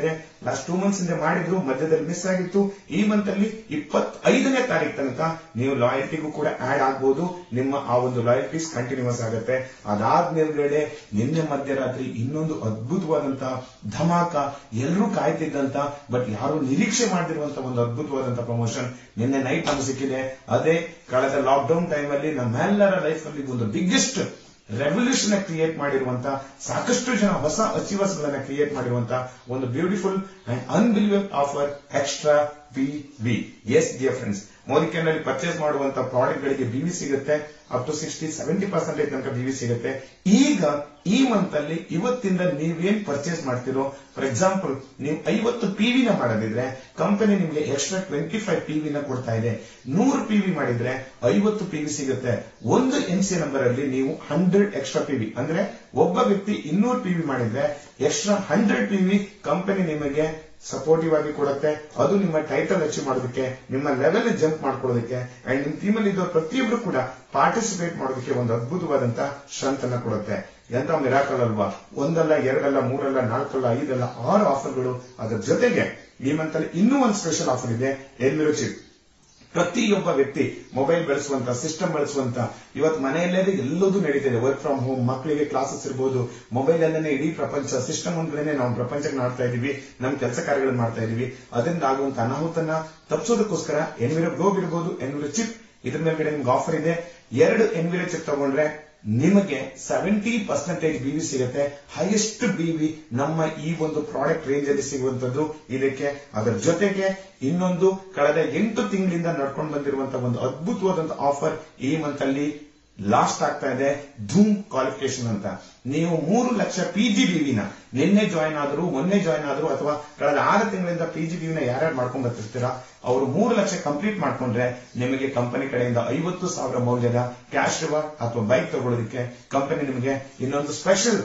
ಲಾಸ್ಟ್ ಟೂ ಮಂತ್ಸ್ ಇಂದ ಮಾಡಿದ್ರು ಮಧ್ಯದಲ್ಲಿ ಮಿಸ್ ಆಗಿತ್ತು ಈ ಮಂತ್ ಅಲ್ಲಿ ಇಪ್ಪತ್ತೈದನೇ ತಾರೀಕು ತನಕ ನೀವು ಲಾಯಲ್ಟಿಗೂ ಕೂಡ ಆಡ್ ಆಗ್ಬೋದು ನಿಮ್ಮ ಆ ಒಂದು ಲಾಯಲ್ಟೀಸ್ ಕಂಟಿನ್ಯೂಸ್ ಆಗುತ್ತೆ ಅದಾದ್ಮೇಲ್ಗಡೆ ನಿನ್ನೆ ಮಧ್ಯರಾತ್ರಿ ಇನ್ನೊಂದು ಅದ್ಭುತವಾದಂತಹ ಧಮಾಕ ಎಲ್ಲರೂ ಕಾಯ್ತಿದ್ದಂತ ಬಟ್ ಯಾರು ನಿರೀಕ್ಷೆ ಮಾಡದಿರುವಂತ ಒಂದು ಅದ್ಭುತವಾದಂತ ಪ್ರಮೋಷನ್ ನಿನ್ನೆ ನೈಟ್ ನಮ್ಗೆ ಸಿಕ್ಕಿದೆ ಅದೇ ಕಳೆದ ಲಾಕ್ಡೌನ್ ಟೈಮ್ ಅಲ್ಲಿ ನಮ್ಮೆಲ್ಲರ ಲೈಫ್ ಅಲ್ಲಿ ಒಂದು ಬಿಗ್ಗೆಸ್ಟ್ ರೆವಲ್ಯೂಷನ್ ಕ್ರಿಯೇಟ್ ಮಾಡಿರುವಂತ ಸಾಕಷ್ಟು ಜನ ಹೊಸ ಅಚೀವರ್ಸ್ ಗಳನ್ನ ಕ್ರಿಯೇಟ್ ಮಾಡಿರುವಂತ ಒಂದು beautiful and unbelievable offer extra B B S dear friends ಮೋದಿಕೆನಲ್ಲಿ ಪರ್ಚೇಸ್ ಮಾಡುವಂತ ಪ್ರಾಡಕ್ಟ್ ಗಳಿಗೆ ಬಿವಿ ಸಿಗುತ್ತೆ up to sixty seventy percentage ತನಕ ಬಿವಿ ಸಿಗುತ್ತೆ ಈಗ ಈ ಮಂತ್ ಅಲ್ಲಿ ಇವತ್ತಿಂದ ನೀವೇನ್ ಪರ್ಚೇಸ್ ಮಾಡ್ತಿರೋ ಫಾರ್ ಎಕ್ಸಾಂಪಲ್ ನೀವು ಐವತ್ತು ಪಿವಿ ನ ಮಾಡೋದಿದ್ರೆ ಕಂಪನಿ ನಿಮಗೆ ಎಕ್ಸ್ಟ್ರಾ ಟ್ವೆಂಟಿ ಫೈವ್ ಪಿವಿ ನ ಕೊಡ್ತಾ ಇದೆ ನೂರು ಪಿವಿ ಮಾಡಿದ್ರೆ ಐವತ್ತು ಪಿವಿ ಸಿಗುತ್ತೆ ಒಂದು ಎಂ ಸಿ ನಂಬರ್ ಅಲ್ಲಿ ನೀವು ಹಂಡ್ರೆಡ್ ಎಕ್ಸ್ಟ್ರಾ ಪಿವಿ ಅಂದ್ರೆ ಒಬ್ಬ ವ್ಯಕ್ತಿ ಇನ್ನೂರು ಪಿವಿ ಮಾಡಿದ್ರೆ ಎಕ್ಸ್ಟ್ರಾ ಹಂಡ್ರೆಡ್ ಪಿವಿ ಕಂಪನಿ ನಿಮಗೆ ಸಪೋರ್ಟಿವ್ ಆಗಿ ಕೊಡುತ್ತೆ ಅದು ನಿಮ್ಮ ಟೈಟಲ್ ಅಚೀವ್ ಮಾಡೋದಕ್ಕೆ ನಿಮ್ಮ ಲೆವೆಲ್ ಜಂಪ್ ಮಾಡ್ಕೊಳ್ಳೋದಕ್ಕೆ ಅಂಡ್ ನಿಮ್ಮ ಟೀಮ್ ಅಲ್ಲಿ ಇದ್ದ ಪ್ರತಿಯೊಬ್ರು ಕೂಡ ಪಾರ್ಟಿಸಿಪೇಟ್ ಮಾಡೋದಕ್ಕೆ ಒಂದು ಅದ್ಭುತವಾದಂತ ಸ್ಟ್ರೆಂತ್ ಅನ್ನ ಕೊಡುತ್ತೆ ಎಂತ ಮಿರಾಕಲ್ ಅಲ್ವಾ ಒಂದಲ್ಲ ಎರಡಲ್ಲ ಮೂರಲ್ಲ ನಾಲ್ಕಲ್ಲ ಐದಲ್ಲ ಆರು ಆಫರ್ಗಳು ಅದರ ಜೊತೆಗೆ ಈ ಮಂತ್ ಅಲ್ಲಿ ಇನ್ನೂ ಒಂದು ಸ್ಪೆಷಲ್ ಆಫರ್ ಇದೆ ಎಲ್ಮಿರೋ ಚಿಪ್ ಪ್ರತಿಯೊಬ್ಬ ವ್ಯಕ್ತಿ ಮೊಬೈಲ್ ಬಳಸುವಂತ ಸಿಸ್ಟಮ್ ಬಳಸುವಂತ ಇವತ್ತು ಮನೆಯಲ್ಲೇ ಎಲ್ಲದೂ ನಡೀತಿದೆ ವರ್ಕ್ ಫ್ರಮ್ ಹೋಮ್ ಮಕ್ಕಳಿಗೆ ಕ್ಲಾಸಸ್ ಇರಬಹುದು ಮೊಬೈಲ್ ಅಲ್ಲೇ ಇಡೀ ಪ್ರಪಂಚ ಸಿಸ್ಟಮ್ ಒಂದ್ಗಡೆ ನಾವು ಪ್ರಪಂಚಕ್ಕೆ ಮಾಡ್ತಾ ಇದೀವಿ ನಮ್ಮ ಕೆಲಸ ಕಾರ್ಯಗಳನ್ನು ಮಾಡ್ತಾ ಇದೀವಿ ಅದರಿಂದ ಆಗುವಂತ ಅನಾಹುತನ ತಪ್ಪಿಸೋದಕ್ಕೋಸ್ಕರ ಎನ್ವಿರೋ ಗ್ಲೋಬ್ ಇರಬಹುದು ಎನ್ವಿರೋ ಚಿಪ್ ಇದ್ರ ಮೇಲ್ಗಡೆ ನಿಮ್ಗೆ ಆಫರ್ ಇದೆ ಎರಡು ಎನ್ವಿರೋ ಚಿಪ್ ತಗೊಂಡ್ರೆ ನಿಮಗೆ ಸೆವೆಂಟಿ ಪರ್ಸೆಂಟೇಜ್ ಬಿವಿ ಸಿಗುತ್ತೆ ಹೈಯೆಸ್ಟ್ ಬಿವಿ ನಮ್ಮ ಈ ಒಂದು ಪ್ರಾಡಕ್ಟ್ ರೇಂಜ್ ಅಲ್ಲಿ ಸಿಗುವಂತದ್ದು ಇದಕ್ಕೆ ಅದರ ಜೊತೆಗೆ ಇನ್ನೊಂದು ಕಳೆದ ಎಂಟು ತಿಂಗಳಿಂದ ನಡ್ಕೊಂಡು ಬಂದಿರುವಂತಹ ಒಂದು ಅದ್ಭುತವಾದಂತಹ ಆಫರ್ ಈ ಮಂತ್ ಅಲ್ಲಿ ಲಾಸ್ಟ್ ಆಗ್ತಾ ಇದೆ ಧೂಮ್ ಕ್ವಾಲಿಫಿಕೇಶನ್ ಅಂತ ನೀವು ಮೂರು ಲಕ್ಷ ಪಿಜಿಬಿವಿನ ನಿನ್ನೆ ಜಾಯ್ನ್ ಆದ್ರು ಮೊನ್ನೆ ಜಾಯ್ನ್ ಆದ್ರು ಅಥವಾ ಕಳೆದ ಆರು ತಿಂಗಳಿಂದ ಪಿಜಿಬಿವಿನ ಯಾರ್ಯಾರು ಮಾಡ್ಕೊಂಡ್ ಬರ್ತಿರ್ತೀರಾ ಅವರು ಮೂರು ಲಕ್ಷ ಕಂಪ್ಲೀಟ್ ಮಾಡ್ಕೊಂಡ್ರೆ ನಿಮಗೆ ಕಂಪನಿ ಕಡೆಯಿಂದ ಐವತ್ತು ಸಾವಿರ ಮೌಲ್ಯದ ಕ್ಯಾಶ್ ರಿವಾರ್ಡ್ ಅಥವಾ ಬೈಕ್ ತಗೊಳ್ಳೋದಕ್ಕೆ ಕಂಪನಿ ನಿಮಗೆ ಇನ್ನೊಂದು ಸ್ಪೆಷಲ್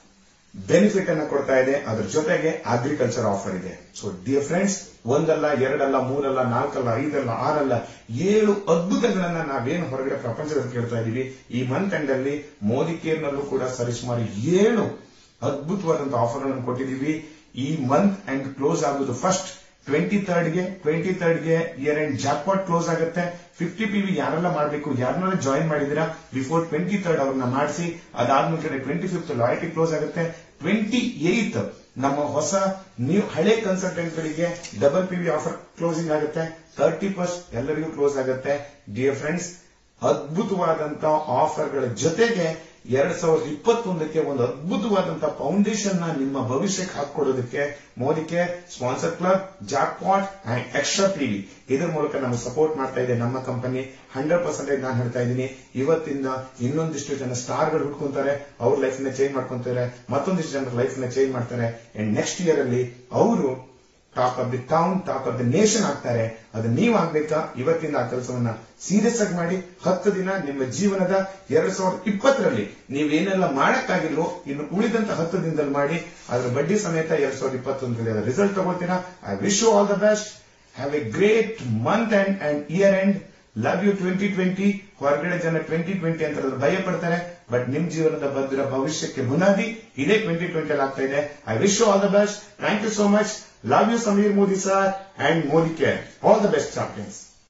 ಬೆನಿಫಿಟ್ ಅನ್ನ ಕೊಡ್ತಾ ಇದೆ ಅದ್ರ ಜೊತೆಗೆ ಅಗ್ರಿಕಲ್ಚರ್ ಆಫರ್ ಇದೆ ಸೊ ಡಿಯರ್ ಫ್ರೆಂಡ್ಸ್ ಒಂದಲ್ಲ ಎರಡಲ್ಲ ಮೂರಲ್ಲ ನಾಲ್ಕಲ್ಲ ಐದಲ್ಲ ಆರಲ್ಲ ಏಳು ಅದ್ಭುತಗಳನ್ನ ನಾವೇನು ಹೊರಗಡೆ ಪ್ರಪಂಚದಲ್ಲಿ ಕೇಳ್ತಾ ಇದೀವಿ ಈ ಮಂತ್ ಎಂಡ್ ಅಲ್ಲಿ ಮೋದಿ ಕೇರ್ನಲ್ಲೂ ಕೂಡ ಸರಿಸುಮಾರು ಏಳು ಅದ್ಭುತವಾದಂತಹ ಆಫರ್ ಅನ್ನು ಕೊಟ್ಟಿದ್ದೀವಿ ಈ ಮಂತ್ ಅಂಡ್ ಕ್ಲೋಸ್ ಆಗುವುದು ಫಸ್ಟ್ ಟ್ವೆಂಟಿ ಗೆ ಟ್ವೆಂಟಿ ಗೆ ಇಯರ್ ಎಂಡ್ ಜಾಕ್ಪಾಟ್ ಕ್ಲೋಸ್ ಆಗುತ್ತೆ ಫಿಫ್ಟಿ ಪಿ ವಿ ಯಾರೆಲ್ಲ ಮಾಡಬೇಕು ಯಾರನ್ನೆಲ್ಲ ಜಾಯಿನ್ ಮಾಡಿದಿರಾ ಬಿಫೋರ್ ಟ್ವೆಂಟಿ ತರ್ಡ್ ಅವ್ರನ್ನ ಮಾಡಿಸಿ ಅದಾದ್ಮೇಲೆ ಟ್ವೆಂಟಿ ಫಿಫ್ತ್ ಲಾಯಲ್ಟಿ ಕ್ಲೋಸ್ ಆಗುತ್ತೆ ಟ್ವೆಂಟಿ ಏತ್ ನಮ್ಮ ಹೊಸ ನ್ಯೂ ಹಳೆ ಕನ್ಸಲ್ಟೆಂಟ್ ಗಳಿಗೆ double P V offer closing ಆಗುತ್ತೆ ತರ್ಟಿ ಪರ್ಸ್ಟ್ ಎಲ್ಲರಿಗೂ ಕ್ಲೋಸ್ ಆಗುತ್ತೆ ಡಿಯರ್ ಫ್ರೆಂಡ್ಸ್ ಅದ್ಭುತವಾದಂತ ಆಫರ್ಗಳ ಜೊತೆಗೆ ಎರಡ್ ಸಾವಿರದ ಇಪ್ಪತ್ತೊಂದಕ್ಕೆ ಒಂದು ಅದ್ಭುತವಾದಂತಹ ಫೌಂಡೇಶನ್ ನ ನಿಮ್ಮ ಭವಿಷ್ಯಕ್ಕೆ ಹಾಕೊಡೋದಕ್ಕೆ Modicare sponsor club jackpot and extra TV ಇದರ ಮೂಲಕ ನಮಗೆ ಸಪೋರ್ಟ್ ಮಾಡ್ತಾ ಇದೆ ನಮ್ಮ ಕಂಪನಿ ಹಂಡ್ರೆಡ್ ಪರ್ಸೆಂಟೇಜ್ ನಾನು ಹೇಳ್ತಾ ಇದ್ದೀನಿ ಇವತ್ತಿಂದ ಇನ್ನೊಂದಿಷ್ಟು ಜನ ಸ್ಟಾರ್ಗಳು ಹುಡ್ಕೊಂತಾರೆ ಅವ್ರ ಲೈಫ್ ನ ಚೇಂಜ್ ಮಾಡ್ಕೊಂತಾರೆ ಮತ್ತೊಂದಿಷ್ಟು ಜನರ ಲೈಫ್ ನ ಚೇಂಜ್ ಮಾಡ್ತಾರೆ ಅಂಡ್ ನೆಕ್ಸ್ಟ್ ಇಯರ್ ಅಲ್ಲಿ ಅವರು top of the town top of the nation ಆಗ್ತಾರೆ ಅದು ನೀವು ಆಗ್ಬೇಕಾ ಇವತ್ತಿಂದ ಆ ಕೆಲಸವನ್ನ ಸೀರಿಯಸ್ ಆಗಿ ಮಾಡಿ ಹತ್ತು ದಿನ ನಿಮ್ಮ ಜೀವನದ ಎರಡ್ ಸಾವಿರದ ಇಪ್ಪತ್ತರಲ್ಲಿ ನೀವೇನೆಲ್ಲ ಮಾಡಕ್ಕಾಗಿಲ್ವೋ ಇನ್ನು ಉಳಿದಂತ ಹತ್ತು ದಿನದಲ್ಲಿ ಮಾಡಿ ಅದರ ಬಡ್ಡಿ ಸಮೇತ ಎರಡ್ ಸಾವಿರದ ಇಪ್ಪತ್ತೊಂದರಲ್ಲಿ ರಿಸಲ್ಟ್ ತಗೊಳ್ತೀರಾ I wish you all the best have a great month and and year end love you twenty twenty ಹೊರಗಡೆ ಜನ ಟ್ವೆಂಟಿ ಟ್ವೆಂಟಿ ಅಂತ ಭಯ ಪಡ್ತಾರೆ ಬಟ್ ನಿಮ್ ಜೀವನದ ಭದ್ರ ಭವಿಷ್ಯಕ್ಕೆ ಬುನಾದಿ ಇದೇ ಟ್ವೆಂಟಿ ಟ್ವೆಂಟಿ ಆಗ್ತಾ ಇದೆ I wish you all the best thank you so much love you Sameer Modi sir and Modi care all the best champions